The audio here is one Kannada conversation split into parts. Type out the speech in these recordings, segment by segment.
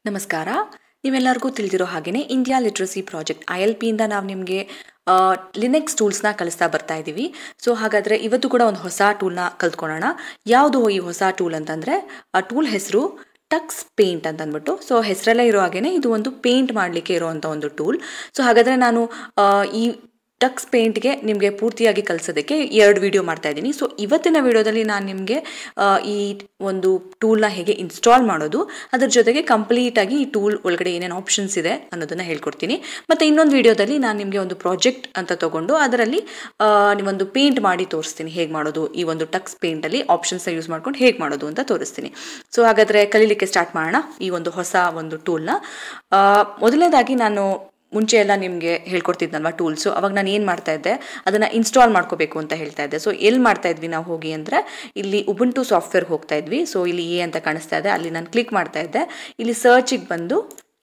ನಮಸ್ಕಾರ ನೀವೆಲ್ಲರಿಗೂ ತಿಳಿದಿರೋ ಹಾಗೆಯೇ India literacy project I L ಪಿಯಿಂದ ನಾವು ನಿಮಗೆ ಲಿನೆಕ್ಸ್ ಟೂಲ್ಸ್ನ ಕಲಿಸ್ತಾ ಬರ್ತಾ ಇದ್ದೀವಿ ಸೊ ಹಾಗಾದರೆ ಇವತ್ತು ಕೂಡ ಒಂದು ಹೊಸ ಟೂಲ್ನ ಕಲ್ತ್ಕೊಳ್ಳೋಣ ಯಾವುದು ಈ ಹೊಸ ಟೂಲ್ ಅಂತಂದರೆ ಆ ಟೂಲ್ ಹೆಸರು ಟಕ್ಸ್ ಪೇಂಟ್ ಅಂತ ಅಂದ್ಬಿಟ್ಟು ಸೊ ಹೆಸರಲ್ಲೇ ಇರೋ ಹಾಗೇನೆ ಇದು ಒಂದು ಪೇಂಟ್ ಮಾಡಲಿಕ್ಕೆ ಇರುವಂಥ ಒಂದು ಟೂಲ್ ಸೊ ಹಾಗಾದರೆ ನಾನು ಆ, ಈ ಟಕ್ಸ್ ಪೇಂಟ್ಗೆ ನಿಮಗೆ ಪೂರ್ತಿಯಾಗಿ ಕಲಿಸೋದಕ್ಕೆ ಎರಡು ವಿಡಿಯೋ ಮಾಡ್ತಾ ಇದ್ದೀನಿ ಸೊ ಇವತ್ತಿನ ವಿಡಿಯೋದಲ್ಲಿ ನಾನು ನಿಮಗೆ ಈ ಒಂದು ಟೂಲ್ನ ಹೇಗೆ ಇನ್ಸ್ಟಾಲ್ ಮಾಡೋದು ಅದ್ರ ಜೊತೆಗೆ ಕಂಪ್ಲೀಟಾಗಿ ಈ ಟೂಲ್ ಒಳಗಡೆ ಏನೇನು ಆಪ್ಷನ್ಸ್ ಇದೆ ಅನ್ನೋದನ್ನು ಹೇಳ್ಕೊಡ್ತೀನಿ ಮತ್ತು ಇನ್ನೊಂದು ವಿಡಿಯೋದಲ್ಲಿ ನಾನು ನಿಮಗೆ ಒಂದು ಪ್ರಾಜೆಕ್ಟ್ ಅಂತ ತಗೊಂಡು ಅದರಲ್ಲಿ ಆ, ಒಂದು ಪೇಂಟ್ ಮಾಡಿ ತೋರಿಸ್ತೀನಿ ಹೇಗೆ ಮಾಡೋದು ಈ ಒಂದು ಟಕ್ಸ್ ಪೇಂಟಲ್ಲಿ ಆಪ್ಷನ್ಸ್ನ ಯೂಸ್ ಮಾಡ್ಕೊಂಡು ಹೇಗೆ ಮಾಡೋದು ಅಂತ ತೋರಿಸ್ತೀನಿ ಸೊ ಹಾಗಾದರೆ ಕಲೀಲಿಕ್ಕೆ ಸ್ಟಾರ್ಟ್ ಮಾಡೋಣ ಈ ಒಂದು ಹೊಸ ಒಂದು ಟೂಲ್ನ ಮೊದಲನೇದಾಗಿ ನಾನು ಮುಂಚೆ ಎಲ್ಲ ನಿಮಗೆ ಹೇಳ್ಕೊಡ್ತಿದ್ನಲ್ವ ಟೂಲ್ಸು ಅವಾಗ ನಾನು ಏನು ಮಾಡ್ತಾ ಇದ್ದೆ ಅದನ್ನು ಇನ್ಸ್ಟಾಲ್ ಮಾಡ್ಕೋಬೇಕು ಅಂತ ಹೇಳ್ತಾ ಇದ್ದೆ ಸೊ ಎಲ್ಲಿ ಮಾಡ್ತಾ ಇದ್ವಿ ನಾವು ಹೋಗಿ ಅಂದರೆ ಇಲ್ಲಿ ಉಬುಂಟು ಸಾಫ್ಟ್ವೇರ್ ಹೋಗ್ತಾ ಇದ್ವಿ ಸೊ ಇಲ್ಲಿ ಎ ಅಂತ ಕಾಣಿಸ್ತಾ ಇದೆ ಅಲ್ಲಿ ನಾನು ಕ್ಲಿಕ್ ಮಾಡ್ತಾ ಇದ್ದೆ ಇಲ್ಲಿ ಸರ್ಚಿಗೆ ಬಂದು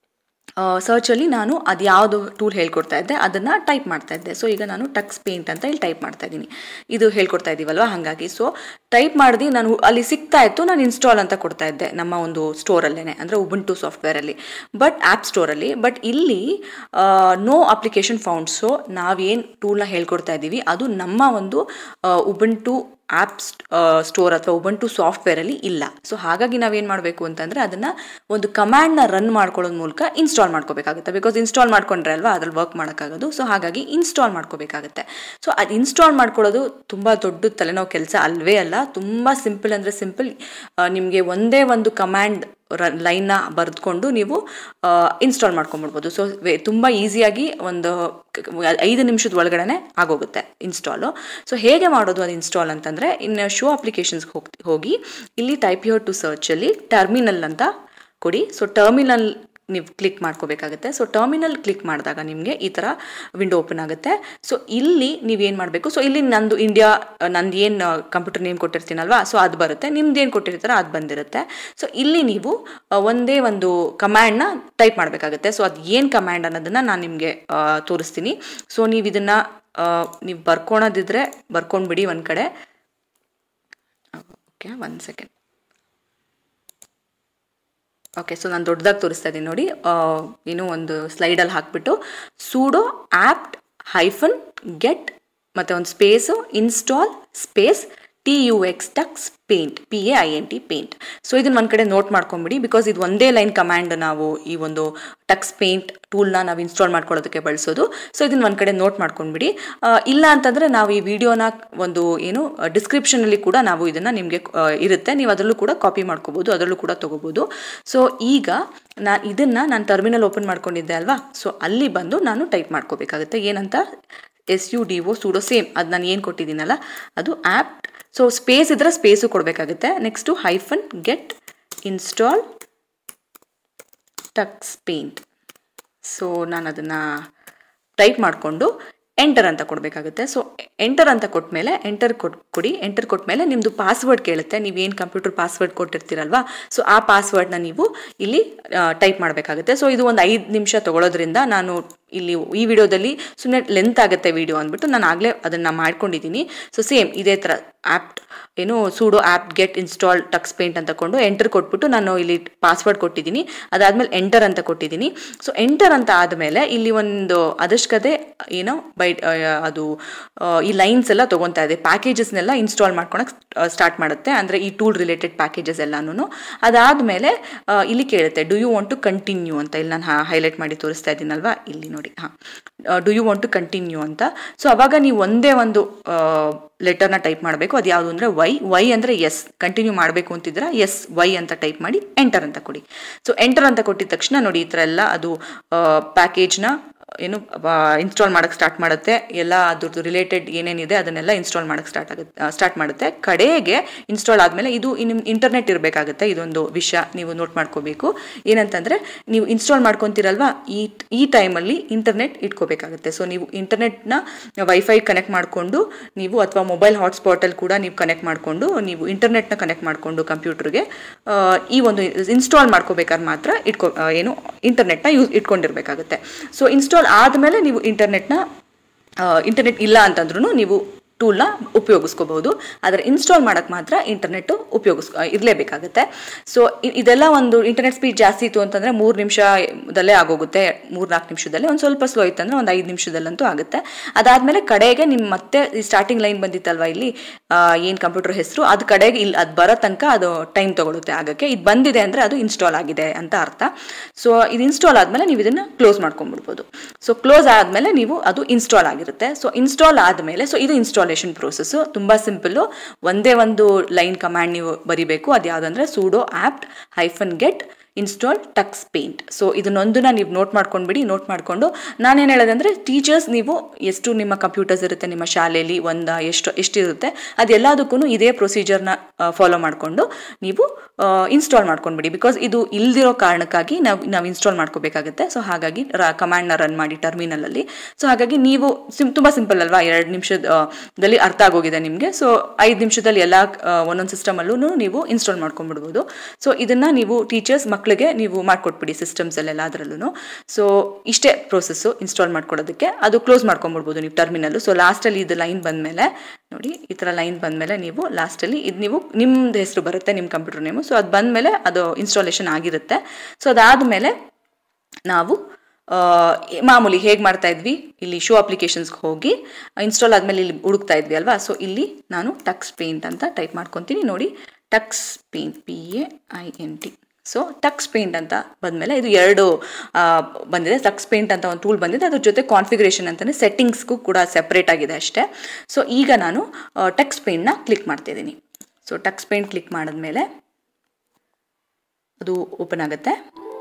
ಸರ್ಚಲ್ಲಿ ನಾನು ಅದು ಯಾವುದು ಟೂಲ್ ಹೇಳ್ಕೊಡ್ತಾ ಇದ್ದೆ ಅದನ್ನು ಟೈಪ್ ಮಾಡ್ತಾ ಇದ್ದೆ ಸೊ ಈಗ ನಾನು ಟಕ್ಸ್ ಪೇಂಟ್ ಅಂತ ಇಲ್ಲಿ ಟೈಪ್ ಮಾಡ್ತಾ ಇದ್ದೀನಿ ಇದು ಹೇಳ್ಕೊಡ್ತಾ ಇದ್ದೀವಲ್ವ ಹಾಗಾಗಿ ಸೊ ಟೈಪ್ ಮಾಡಿದು ನಾನು ಅಲ್ಲಿ ಸಿಗ್ತಾ ಇತ್ತು ನಾನು ಇನ್ಸ್ಟಾಲ್ ಅಂತ ಕೊಡ್ತಾ ಇದ್ದೆ ನಮ್ಮ ಒಂದು ಸ್ಟೋರಲ್ಲೇ ಅಂದರೆ ಉಬುಂಟು ಸಾಫ್ಟ್ವೇರಲ್ಲಿ ಬಟ್ ಆ್ಯಪ್ ಸ್ಟೋರಲ್ಲಿ ಬಟ್ ಇಲ್ಲಿ ನೋ ಅಪ್ಲಿಕೇಶನ್ ಫೌಂಡ್ ಸೊ ನಾವೇನು ಟೂಲ್ನ ಹೇಳ್ಕೊಡ್ತಾ ಇದ್ದೀವಿ ಅದು ನಮ್ಮ ಒಂದು ಉಬುಂಟು ಆ್ಯಪ್ ಸ್ಟೋರ್ ಅಥವಾ ಉಬಂಟು ಸಾಫ್ಟ್ವೇರಲ್ಲಿ ಇಲ್ಲ ಸೊ ಹಾಗಾಗಿ ನಾವೇನು ಮಾಡಬೇಕು ಅಂತಂದರೆ ಅದನ್ನು ಒಂದು ಕಮ್ಯಾಂಡ್ನ ರನ್ ಮಾಡ್ಕೊಳ್ಳೋದ್ ಮೂಲಕ ಇನ್ಸ್ಟಾಲ್ ಮಾಡ್ಕೋಬೇಕಾಗುತ್ತೆ ಬಿಕಾಸ್ ಇನ್ಸ್ಟಾಲ್ ಮಾಡ್ಕೊಂಡ್ರೆ ಅಲ್ವಾ ಅದ್ರಲ್ಲಿ ವರ್ಕ್ ಮಾಡೋಕ್ಕಾಗೋದು ಸೊ ಹಾಗಾಗಿ ಇನ್ಸ್ಟಾಲ್ ಮಾಡ್ಕೋಬೇಕಾಗುತ್ತೆ ಸೊ ಅದು ಇನ್ಸ್ಟಾಲ್ ಮಾಡ್ಕೊಳ್ಳೋದು ತುಂಬ ದೊಡ್ಡ ತಲೆನೋವು ಕೆಲಸ ಅಲ್ವೇ ಅಲ್ಲ ತುಂಬ ಸಿಂಪಲ್ ಅಂದರೆ ಸಿಂಪಲ್ ನಿಮಗೆ ಒಂದೇ ಒಂದು ಕಮ್ಯಾಂಡ್ ರನ್ ಲೈನ್ನ ಬರೆದುಕೊಂಡು ನೀವು ಇನ್ಸ್ಟಾಲ್ ಮಾಡ್ಕೊಂಬಿಡ್ಬೋದು ಸೊ ತುಂಬ ಈಸಿಯಾಗಿ ಒಂದು ಕ- ಐದು ನಿಮಿಷದ ಒಳಗಡೆ ಆಗೋಗುತ್ತೆ ಇನ್ಸ್ಟಾಲು ಸೊ ಹೇಗೆ ಮಾಡೋದು ಅದು ಇನ್ಸ್ಟಾಲ್ ಅಂತಂದರೆ ಇನ್ನು ಶೋ ಅಪ್ಲಿಕೇಶನ್ಸ್ಗೆ ಹೋಗಿ ಹೋಗಿ ಇಲ್ಲಿ ಟೈಪ್ ಯೂರ್ ಟು ಸರ್ಚಲ್ಲಿ ಟರ್ಮಿನಲ್ ಅಂತ ಕೊಡಿ ಸೊ ಟರ್ಮಿನಲ್ ನೀವು ಕ್ಲಿಕ್ ಮಾಡ್ಕೋಬೇಕಾಗುತ್ತೆ ಸೊ ಟರ್ಮಿನಲ್ ಕ್ಲಿಕ್ ಮಾಡಿದಾಗ ನಿಮಗೆ ಈ ಥರ ವಿಂಡೋ ಓಪನ್ ಆಗುತ್ತೆ ಸೊ ಇಲ್ಲಿ ನೀವೇನು ಮಾಡಬೇಕು ಸೊ ಇಲ್ಲಿ ನಂದು ಇಂಡಿಯಾ ನಂದು ಏನು ಕಂಪ್ಯೂಟರ್ ನೇಮ್ ಕೊಟ್ಟಿರ್ತೀನಲ್ವಾ ಸೊ ಅದು ಬರುತ್ತೆ ನಿಮ್ದು ಏನು ಕೊಟ್ಟಿರ್ತಾರೋ ಅದು ಬಂದಿರುತ್ತೆ ಸೊ ಇಲ್ಲಿ ನೀವು ಆ, ಒಂದೇ ಒಂದು ಕಮ್ಯಾಂಡ್ನ ಟೈಪ್ ಮಾಡಬೇಕಾಗುತ್ತೆ ಸೊ ಅದು ಏನು ಕಮ್ಯಾಂಡ್ ಅನ್ನೋದನ್ನು ನಾನು ನಿಮಗೆ ತೋರಿಸ್ತೀನಿ ಸೊ ನೀವು ಇದನ್ನು ನೀವು ಬರ್ಕೊಳೋದಿದ್ರೆ ಬರ್ಕೊಂಡ್ಬಿಡಿ ಒಂದು ಕಡೆ okay one second okay so ನಾನು ದೊಡ್ಡದಾಗಿ ತೋರಿಸ್ತಾ ಇದ್ದೀನಿ ನೋಡಿ ಆ, ಏನು ಒಂದು ಸ್ಲೈಡಲ್ಲಿ ಹಾಕ್ಬಿಟ್ಟು ಸೂಡೋ ಆ್ಯಪ್ಟ್ ಹೈಫನ್ ಗೆಟ್ ಮತ್ತು ಒಂದು space install space T U X Tux Paint P A I N T paint so ಇದನ್ನ ಒಂದು ಕಡೆ ನೋಟ್ ಮಾಡ್ಕೊಂಬಿಡಿ ಬಿಕಾಸ್ ಇದು ಒಂದೇ ಲೈನ್ ಕಮ್ಯಾಂಡ್ ನಾವು ಈ ಒಂದು ಟಕ್ಸ್ ಪೇಂಟ್ ಟೂಲ್ನ ನಾವು ಇನ್ಸ್ಟಾಲ್ ಮಾಡ್ಕೊಳ್ಳೋದಕ್ಕೆ ಬಳಸೋದು ಸೊ ಇದನ್ನ ಒಂದು ಕಡೆ ನೋಟ್ ಮಾಡ್ಕೊಂಡ್ಬಿಡಿ ಆ, ಇಲ್ಲ ಅಂತಂದರೆ ನಾವು ಈ ವಿಡಿಯೋನ ಒಂದು ಏನು ಡಿಸ್ಕ್ರಿಪ್ಷನಲ್ಲಿ ಕೂಡ ನಾವು ಇದನ್ನು ನಿಮಗೆ ಇರುತ್ತೆ ನೀವು ಅದರಲ್ಲೂ ಕೂಡ ಕಾಪಿ ಮಾಡ್ಕೋಬೋದು ಅದರಲ್ಲೂ ಕೂಡ ತೊಗೋಬೋದು ಸೊ ಈಗ ನಾನು ಇದನ್ನು ನಾನು ಟರ್ಮಿನಲ್ ಓಪನ್ ಮಾಡ್ಕೊಂಡಿದ್ದೆ ಅಲ್ವಾ ಸೊ ಅಲ್ಲಿ ಬಂದು ನಾನು ಟೈಪ್ ಮಾಡ್ಕೋಬೇಕಾಗುತ್ತೆ ಏನಂತ S U D O sudo same ಅದು ನಾನು ಏನು ಕೊಟ್ಟಿದ್ದೀನಲ್ಲ ಅದು ಆ್ಯಪ್ ಸೊ ಸ್ಪೇಸ್ ಇದ್ರೆ ಸ್ಪೇಸು ಕೊಡಬೇಕಾಗುತ್ತೆ next hyphen get install Tux Paint so ನಾನು ಅದನ್ನು ಟೈಪ್ ಮಾಡಿಕೊಂಡು ಎಂಟರ್ ಅಂತ ಕೊಡಬೇಕಾಗುತ್ತೆ ಸೊ ಎಂಟರ್ ಅಂತ ಕೊಟ್ಮೇಲೆ ಎಂಟರ್ ಕೊಟ್ ಕೊಡಿ ಎಂಟರ್ ಕೊಟ್ಮೇಲೆ ನಿಮ್ಮದು ಪಾಸ್ವರ್ಡ್ ಕೇಳುತ್ತೆ ನೀವೇನು ಕಂಪ್ಯೂಟರ್ ಪಾಸ್ವರ್ಡ್ ಕೊಟ್ಟಿರ್ತೀರಲ್ವಾ ಸೊ ಆ ಪಾಸ್ವರ್ಡ್ನ ನೀವು ಇಲ್ಲಿ ಟೈಪ್ ಮಾಡಬೇಕಾಗುತ್ತೆ ಸೊ ಇದು ಒಂದು ಐದು ನಿಮಿಷ ತಗೊಳ್ಳೋದ್ರಿಂದ ನಾನು ಇಲ್ಲಿ ಈ ವಿಡಿಯೋದಲ್ಲಿ ಸುಮ್ಮನೆ ಲೆಂತ್ ಆಗುತ್ತೆ ವಿಡಿಯೋ ಅಂದ್ಬಿಟ್ಟು ನಾನು ಆಗಲೇ ಅದನ್ನು ಮಾಡ್ಕೊಂಡಿದ್ದೀನಿ ಸೊ ಸೇಮ್ ಇದೇ ಥರ ಆ್ಯಪ್ ಏನು sudo app get install Tux Paint ಅಂತ ಕೊಂಡು ಎಂಟರ್ ಕೊಟ್ಬಿಟ್ಟು ನಾನು ಇಲ್ಲಿ ಪಾಸ್ವರ್ಡ್ ಕೊಟ್ಟಿದ್ದೀನಿ ಅದಾದಮೇಲೆ ಎಂಟರ್ ಅಂತ ಕೊಟ್ಟಿದ್ದೀನಿ ಸೊ ಎಂಟರ್ ಅಂತ ಆದಮೇಲೆ ಇಲ್ಲಿ ಒಂದು ಅದಷ್ಟೇ ಏನೋ ಬೈ ಆ, ಅದು ಆ, ಈ ಲೈನ್ಸ್ ಎಲ್ಲ ತೊಗೊತಾ ಇದೆ ಪ್ಯಾಕೇಜಸ್ನೆಲ್ಲ ಇನ್ಸ್ಟಾಲ್ ಮಾಡ್ಕೊಳಕ್ಕೆ ಸ್ಟಾರ್ಟ್ ಮಾಡುತ್ತೆ ಅಂದರೆ ಈ ಟೂಲ್ ರಿಲೇಟೆಡ್ ಪ್ಯಾಕೇಜಸ್ ಎಲ್ಲನೂ ಅದಾದಮೇಲೆ ಇಲ್ಲಿ ಕೇಳುತ್ತೆ do you want to continue ಅಂತ ಇಲ್ಲಿ ನಾನು ಹೈಲೈಟ್ ಮಾಡಿ ತೋರಿಸ್ತಾ ಇದ್ದೀನಲ್ವಾ ಇಲ್ಲಿ ನೋಡಿ ಹಾಂ do you want to continue ಅಂತ ಸೊ ಅವಾಗ ನೀವು ಒಂದೇ ಒಂದು ಲೆಟರ್ನ ಟೈಪ್ ಮಾಡಬೇಕು ಅದು ಯಾವುದು ಅಂದರೆ ವೈ ವೈ ಅಂದರೆ ಎಸ್ ಕಂಟಿನ್ಯೂ ಮಾಡಬೇಕು ಅಂತಿದ್ರೆ ಎಸ್ ವೈ ಅಂತ ಟೈಪ್ ಮಾಡಿ ಎಂಟರ್ ಅಂತ ಕೊಡಿ ಸೊ ಎಂಟರ್ ಅಂತ ಕೊಟ್ಟಿದ ತಕ್ಷಣ ನೋಡಿ ಈ ಥರ ಎಲ್ಲ ಅದು ಪ್ಯಾಕೇಜ್ನ ಏನು ಇನ್ಸ್ಟಾಲ್ ಮಾಡೋಕ್ಕೆ ಸ್ಟಾರ್ಟ್ ಮಾಡುತ್ತೆ ಎಲ್ಲ ಅದ್ರದ್ದು ರಿಲೇಟೆಡ್ ಏನೇನಿದೆ ಅದನ್ನೆಲ್ಲ ಇನ್ಸ್ಟಾಲ್ ಮಾಡೋಕ್ಕೆ ಸ್ಟಾರ್ಟ್ ಆಗುತ್ತೆ ಸ್ಟಾರ್ಟ್ ಮಾಡುತ್ತೆ ಕಡೆಗೆ ಇನ್ಸ್ಟಾಲ್ ಆದಮೇಲೆ ಇದು ನಿಮ್ಮ ಇಂಟರ್ನೆಟ್ ಇರಬೇಕಾಗುತ್ತೆ ಇದೊಂದು ವಿಷಯ ನೀವು ನೋಟ್ ಮಾಡ್ಕೋಬೇಕು ಏನಂತಂದರೆ ನೀವು ಇನ್ಸ್ಟಾಲ್ ಮಾಡ್ಕೊತೀರಲ್ವಾ ಈ ಈ ಟೈಮಲ್ಲಿ ಇಂಟರ್ನೆಟ್ ಇಟ್ಕೋಬೇಕಾಗುತ್ತೆ ಸೊ ನೀವು ಇಂಟರ್ನೆಟ್ನ ವೈಫೈ ಕನೆಕ್ಟ್ ಮಾಡಿಕೊಂಡು ನೀವು ಅಥವಾ ಮೊಬೈಲ್ ಹಾಟ್ಸ್ಪಾಟಲ್ಲಿ ಕೂಡ ನೀವು ಕನೆಕ್ಟ್ ಮಾಡಿಕೊಂಡು ನೀವು ಇಂಟರ್ನೆಟ್ನ ಕನೆಕ್ಟ್ ಮಾಡಿಕೊಂಡು ಕಂಪ್ಯೂಟರ್ಗೆ ಈ ಒಂದು ಇನ್ಸ್ಟಾಲ್ ಮಾಡ್ಕೋಬೇಕಾದ್ರೆ ಮಾತ್ರ ಇಟ್ಕೋ ಆ, ಏನು ಇಂಟರ್ನೆಟ್ನ ಯೂಸ್ ಇಟ್ಕೊಂಡಿರ್ಬೇಕಾಗುತ್ತೆ ಸೊ ಇನ್ಸ್ಟಾಲ್ ಆದಮೇಲೆ ನೀವು ಇಂಟರ್ನೆಟ್ನ ಇಂಟರ್ನೆಟ್ ಇಲ್ಲ ಅಂತಂದ್ರೂ ನೀವು ಟೂಲ್ನ ಉಪಯೋಗಿಸ್ಕೋಬಹುದು ಆದರೆ ಇನ್ಸ್ಟಾಲ್ ಮಾಡೋಕ್ಕೆ ಮಾತ್ರ ಇಂಟರ್ನೆಟ್ ಉಪಯೋಗಿಸ್ ಇರಲೇಬೇಕಾಗುತ್ತೆ ಸೊ ಇದೆಲ್ಲ ಒಂದು ಇಂಟರ್ನೆಟ್ ಸ್ಪೀಡ್ ಜಾಸ್ತಿ ಇತ್ತು ಅಂತಂದರೆ ಮೂರು ನಿಮಿಷದಲ್ಲೇ ಆಗೋಗುತ್ತೆ ಮೂರು ನಾಲ್ಕು ನಿಮಿಷದಲ್ಲೇ ಒಂದು ಸ್ವಲ್ಪ ಸ್ಲೋ ಇತ್ತು ಅಂದರೆ ಒಂದು ಐದು ನಿಮಿಷದಲ್ಲಂತೂ ಆಗುತ್ತೆ ಅದಾದಮೇಲೆ ಕಡೆಗೆ ನಿಮ್ಮ ಮತ್ತೆ ಈ ಸ್ಟಾರ್ಟಿಂಗ್ ಲೈನ್ ಬಂದಿತ್ತಲ್ವ ಇಲ್ಲಿ ಏನು ಕಂಪ್ಯೂಟರ್ ಹೆಸರು ಅದು ಕಡೆಗೆ ಇಲ್ಲಿ ಅದು ಬರೋ ತನಕ ಅದು ಟೈಮ್ ತೊಗೊಳುತ್ತೆ ಆಗಕ್ಕೆ ಇದು ಬಂದಿದೆ ಅಂದರೆ ಅದು ಇನ್ಸ್ಟಾಲ್ ಆಗಿದೆ ಅಂತ ಅರ್ಥ ಸೊ ಇದು ಇನ್ಸ್ಟಾಲ್ ಆದಮೇಲೆ ನೀವು ಇದನ್ನು ಕ್ಲೋಸ್ ಮಾಡ್ಕೊಂಡ್ಬಿಡ್ಬೋದು ಸೊ ಕ್ಲೋಸ್ ಆದಮೇಲೆ ನೀವು ಅದು ಇನ್ಸ್ಟಾಲ್ ಆಗಿರುತ್ತೆ ಸೊ ಇನ್ಸ್ಟಾಲ್ ಆದಮೇಲೆ ಸೊ ಇದು ಇನ್ಸ್ಟಾಲೇಷನ್ ಪ್ರೋಸೆಸ್ಸು ತುಂಬ ಸಿಂಪಲ್ಲು ಒಂದೇ ಒಂದು ಲೈನ್ ಕಮ್ಯಾಂಡ್ ನೀವು ಬರಿಬೇಕು ಅದು ಯಾವುದಂದ್ರೆ sudo apt hyphen get install Tux Paint so ಇದನ್ನೊಂದನ್ನ ನೀವು ನೋಟ್ ಮಾಡ್ಕೊಂಡ್ಬಿಡಿ ನೋಟ್ ಮಾಡಿಕೊಂಡು ನಾನೇನು ಹೇಳೋದಂದರೆ ಟೀಚರ್ಸ್ ನೀವು ಎಷ್ಟು ನಿಮ್ಮ ಕಂಪ್ಯೂಟರ್ಸ್ ಇರುತ್ತೆ ನಿಮ್ಮ ಶಾಲೆಯಲ್ಲಿ ಒಂದು ಎಷ್ಟು ಎಷ್ಟಿರುತ್ತೆ ಅದೆಲ್ಲದಕ್ಕೂ ಇದೇ ಪ್ರೊಸೀಜರ್ನ ಫಾಲೋ ಮಾಡಿಕೊಂಡು ನೀವು ಇನ್ಸ್ಟಾಲ್ ಮಾಡ್ಕೊಂಡ್ಬಿಡಿ ಬಿಕಾಸ್ ಇದು ಇಲ್ದಿರೋ ಕಾರಣಕ್ಕಾಗಿ ನಾವು ನಾವು ಇನ್ಸ್ಟಾಲ್ ಮಾಡ್ಕೋಬೇಕಾಗುತ್ತೆ ಸೊ ಹಾಗಾಗಿ ರ ಕಮ್ಯಾಂಡ್ನ ರನ್ ಮಾಡಿ ಟರ್ಮಿನಲಲ್ಲಿ ಸೊ ಹಾಗಾಗಿ ನೀವು ಸಿಮ್ ತುಂಬ ಸಿಂಪಲ್ ಅಲ್ವಾ ಎರಡು ನಿಮಿಷದಲ್ಲಿ ಅರ್ಥ ಆಗೋಗಿದೆ ನಿಮಗೆ ಸೊ ಐದು ನಿಮಿಷದಲ್ಲಿ ಎಲ್ಲ ಒಂದೊಂದು ಸಿಸ್ಟಮಲ್ಲೂ ನೀವು ಇನ್ಸ್ಟಾಲ್ ಮಾಡ್ಕೊಂಡ್ಬಿಡ್ಬೋದು ಸೊ ಇದನ್ನು ನೀವು ಟೀಚರ್ಸ್ ಮಕ್ಕಳಿಗೆ ನೀವು ಮಾಡಿಕೊಟ್ಬಿಡಿ ಸಿಸ್ಟಮ್ಸಲ್ಲೆಲ್ಲ ಅದರಲ್ಲೂ ಸೊ ಇಷ್ಟೇ ಪ್ರೋಸೆಸ್ಸು ಇನ್ಸ್ಟಾಲ್ ಮಾಡ್ಕೊಡೋದಕ್ಕೆ ಅದು ಕ್ಲೋಸ್ ಮಾಡ್ಕೊಂಬಿಡ್ಬೋದು ನೀವು ಟರ್ಮಿನಲ್ಲು ಸೊ ಲಾಸ್ಟಲ್ಲಿ ಇದು ಲೈನ್ ಬಂದಮೇಲೆ ನೋಡಿ ಈ ಥರ ಲೈನ್ ಬಂದಮೇಲೆ ನೀವು ಲಾಸ್ಟಲ್ಲಿ ಇದು ನೀವು ನಿಮ್ಮದು ಹೆಸರು ಬರುತ್ತೆ ನಿಮ್ಮ ಕಂಪ್ಯೂಟರ್ ನೇಮು ಸೊ ಅದು ಬಂದಮೇಲೆ ಅದು ಇನ್ಸ್ಟಾಲೇಷನ್ ಆಗಿರುತ್ತೆ ಸೊ ಅದಾದಮೇಲೆ ನಾವು ಮಾಮೂಲಿ ಹೇಗೆ ಮಾಡ್ತಾ ಇದ್ವಿ ಇಲ್ಲಿ ಶೋ ಅಪ್ಲಿಕೇಶನ್ಸ್ಗೆ ಹೋಗಿ ಇನ್ಸ್ಟಾಲ್ ಆದಮೇಲೆ ಇಲ್ಲಿ ಹುಡುಕ್ತಾ ಇದ್ವಿ ಅಲ್ವಾ ಸೊ ಇಲ್ಲಿ ನಾನು ಟಕ್ಸ್ ಪೇಂಟ್ ಅಂತ ಟೈಪ್ ಮಾಡ್ಕೊತೀನಿ ನೋಡಿ Tux Paint P A I N T so Tux Paint ಅಂತ ಬಂದಮೇಲೆ ಇದು ಎರಡು ಬಂದಿದೆ ಟಕ್ಸ್ ಪೇಂಟ್ ಅಂತ ಒಂದು ಟೂಲ್ ಬಂದಿದೆ ಅದ್ರ ಜೊತೆ ಕಾನ್ಫಿಗರೇಷನ್ ಅಂತಲೇ ಸೆಟ್ಟಿಂಗ್ಸ್ಗೂ ಕೂಡ ಸೆಪ್ರೇಟ್ ಆಗಿದೆ ಅಷ್ಟೇ ಸೊ ಈಗ ನಾನು ಟಕ್ಸ್ ಪೇಂಟ್ನ ಕ್ಲಿಕ್ ಮಾಡ್ತಿದ್ದೀನಿ ಸೊ ಟಕ್ಸ್ ಪೇಂಟ್ ಕ್ಲಿಕ್ ಮಾಡಿದ್ಮೇಲೆ ಅದು ಓಪನ್ ಆಗುತ್ತೆ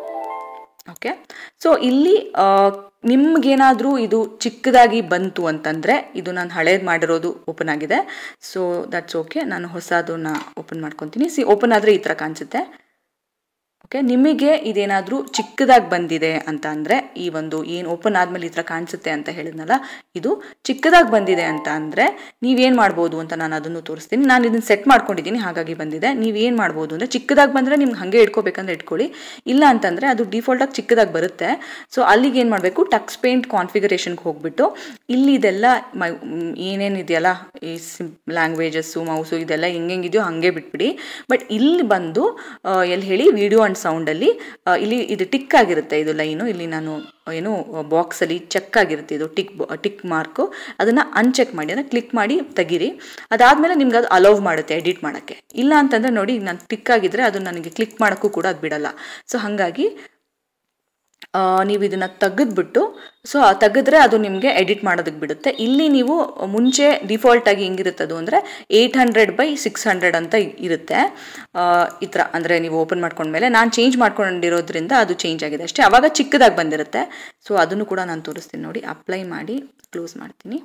ಓಕೆ ಸೊ ಇಲ್ಲಿ ನಿಮ್ಗೇನಾದರೂ ಇದು ಚಿಕ್ಕದಾಗಿ ಬಂತು ಅಂತಂದರೆ ಇದು ನಾನು ಹಳೇದು ಮಾಡಿರೋದು ಓಪನ್ ಆಗಿದೆ ಸೊ ದಟ್ಸ್ ಓಕೆ ನಾನು ಹೊಸದನ್ನ ಓಪನ್ ಮಾಡ್ಕೊತೀನಿ ಸಿ ಓಪನ್ ಆದರೆ ಈ ಥರ ಕಾಣಿಸುತ್ತೆ ಓಕೆ ನಿಮಗೆ ಇದೇನಾದರೂ ಚಿಕ್ಕದಾಗಿ ಬಂದಿದೆ ಅಂತ ಅಂದರೆ ಈ ಒಂದು ಏನು ಓಪನ್ ಆದಮೇಲೆ ಈ ಥರ ಕಾಣಿಸುತ್ತೆ ಅಂತ ಹೇಳಿದ್ನಲ್ಲ ಇದು ಚಿಕ್ಕದಾಗಿ ಬಂದಿದೆ ಅಂತ ಅಂದರೆ ನೀವೇನು ಮಾಡ್ಬೋದು ಅಂತ ನಾನು ಅದನ್ನು ತೋರಿಸ್ತೀನಿ ನಾನು ಇದನ್ನು ಸೆಟ್ ಮಾಡ್ಕೊಂಡಿದ್ದೀನಿ ಹಾಗಾಗಿ ಬಂದಿದೆ ನೀವೇನು ಮಾಡ್ಬೋದು ಅಂದರೆ ಚಿಕ್ಕದಾಗಿ ಬಂದರೆ ನಿಮ್ಗೆ ಹಾಗೆ ಇಟ್ಕೋಬೇಕಂದ್ರೆ ಇಟ್ಕೊಳ್ಳಿ ಇಲ್ಲ ಅಂತಂದರೆ ಅದು ಡಿಫಾಲ್ಟಾಗಿ ಚಿಕ್ಕದಾಗಿ ಬರುತ್ತೆ ಸೊ ಅಲ್ಲಿಗೆ ಏನು ಮಾಡಬೇಕು ಟಕ್ಸ್ ಪೇಂಟ್ ಕಾನ್ಫಿಗರೇಷನ್ಗೆ ಹೋಗ್ಬಿಟ್ಟು ಇಲ್ಲಿ ಇದೆಲ್ಲ ಮೈ ಏನೇನಿದೆಯಲ್ಲ ಈ ಸಿಂ ಲ್ಯಾಂಗ್ವೇಜಸ್ಸು ಮೌಸು ಇದೆಲ್ಲ ಹೆಂಗೆಂಗಿದೆಯೋ ಹಾಗೆ ಬಿಟ್ಬಿಡಿ ಬಟ್ ಇಲ್ಲಿ ಬಂದು ಎಲ್ಲಿ ಹೇಳಿ ವಿಡಿಯೋ ಆ್ಯಂಡ್ ಸೌಂಡಲ್ಲಿ ಇಲ್ಲಿ ಇದು ಟಿಕ್ ಆಗಿರುತ್ತೆ ಇದು ಲೈನು ಇಲ್ಲಿ ನಾನು ಏನು ಬಾಕ್ಸಲ್ಲಿ ಚೆಕ್ ಆಗಿರುತ್ತೆ ಇದು ಟಿಕ್ ಟಿಕ್ ಮಾರ್ಕು ಅದನ್ನು ಅನ್ಚೆಕ್ ಮಾಡಿ ಅಂದರೆ ಕ್ಲಿಕ್ ಮಾಡಿ ತೆಗೀರಿ ಅದಾದಮೇಲೆ ನಿಮ್ಗೆ ಅದು ಅಲೌವ್ ಮಾಡುತ್ತೆ ಎಡಿಟ್ ಮಾಡೋಕ್ಕೆ ಇಲ್ಲ ಅಂತಂದರೆ ನೋಡಿ ನಾನು ಟಿಕ್ ಆಗಿದ್ರೆ ಅದು ನನಗೆ ಕ್ಲಿಕ್ ಮಾಡೋಕ್ಕೂ ಕೂಡ ಅದು ಬಿಡಲ್ಲ ಸೊ ಹಾಗಾಗಿ ನೀವು ಇದನ್ನು ತೆಗೆದ್ಬಿಟ್ಟು ಸೊ ತೆಗೆದ್ರೆ ಅದು ನಿಮಗೆ ಎಡಿಟ್ ಮಾಡೋದಕ್ಕೆ ಬಿಡುತ್ತೆ ಇಲ್ಲಿ ನೀವು ಮುಂಚೆ ಡಿಫಾಲ್ಟಾಗಿ ಹೆಂಗಿರುತ್ತದು ಅಂದರೆ eight hundred by six hundred ಅಂತ ಇರುತ್ತೆ ಈ ಥರ ಅಂದರೆ ನೀವು ಓಪನ್ ಮಾಡ್ಕೊಂಡ್ಮೇಲೆ ನಾನು ಚೇಂಜ್ ಮಾಡ್ಕೊಂಡಿರೋದ್ರಿಂದ ಅದು ಚೇಂಜ್ ಆಗಿದೆ ಅಷ್ಟೇ ಆವಾಗ ಚಿಕ್ಕದಾಗಿ ಬಂದಿರುತ್ತೆ ಸೊ ಅದನ್ನು ಕೂಡ ನಾನು ತೋರಿಸ್ತೀನಿ ನೋಡಿ ಅಪ್ಲೈ ಮಾಡಿ ಕ್ಲೋಸ್ ಮಾಡ್ತೀನಿ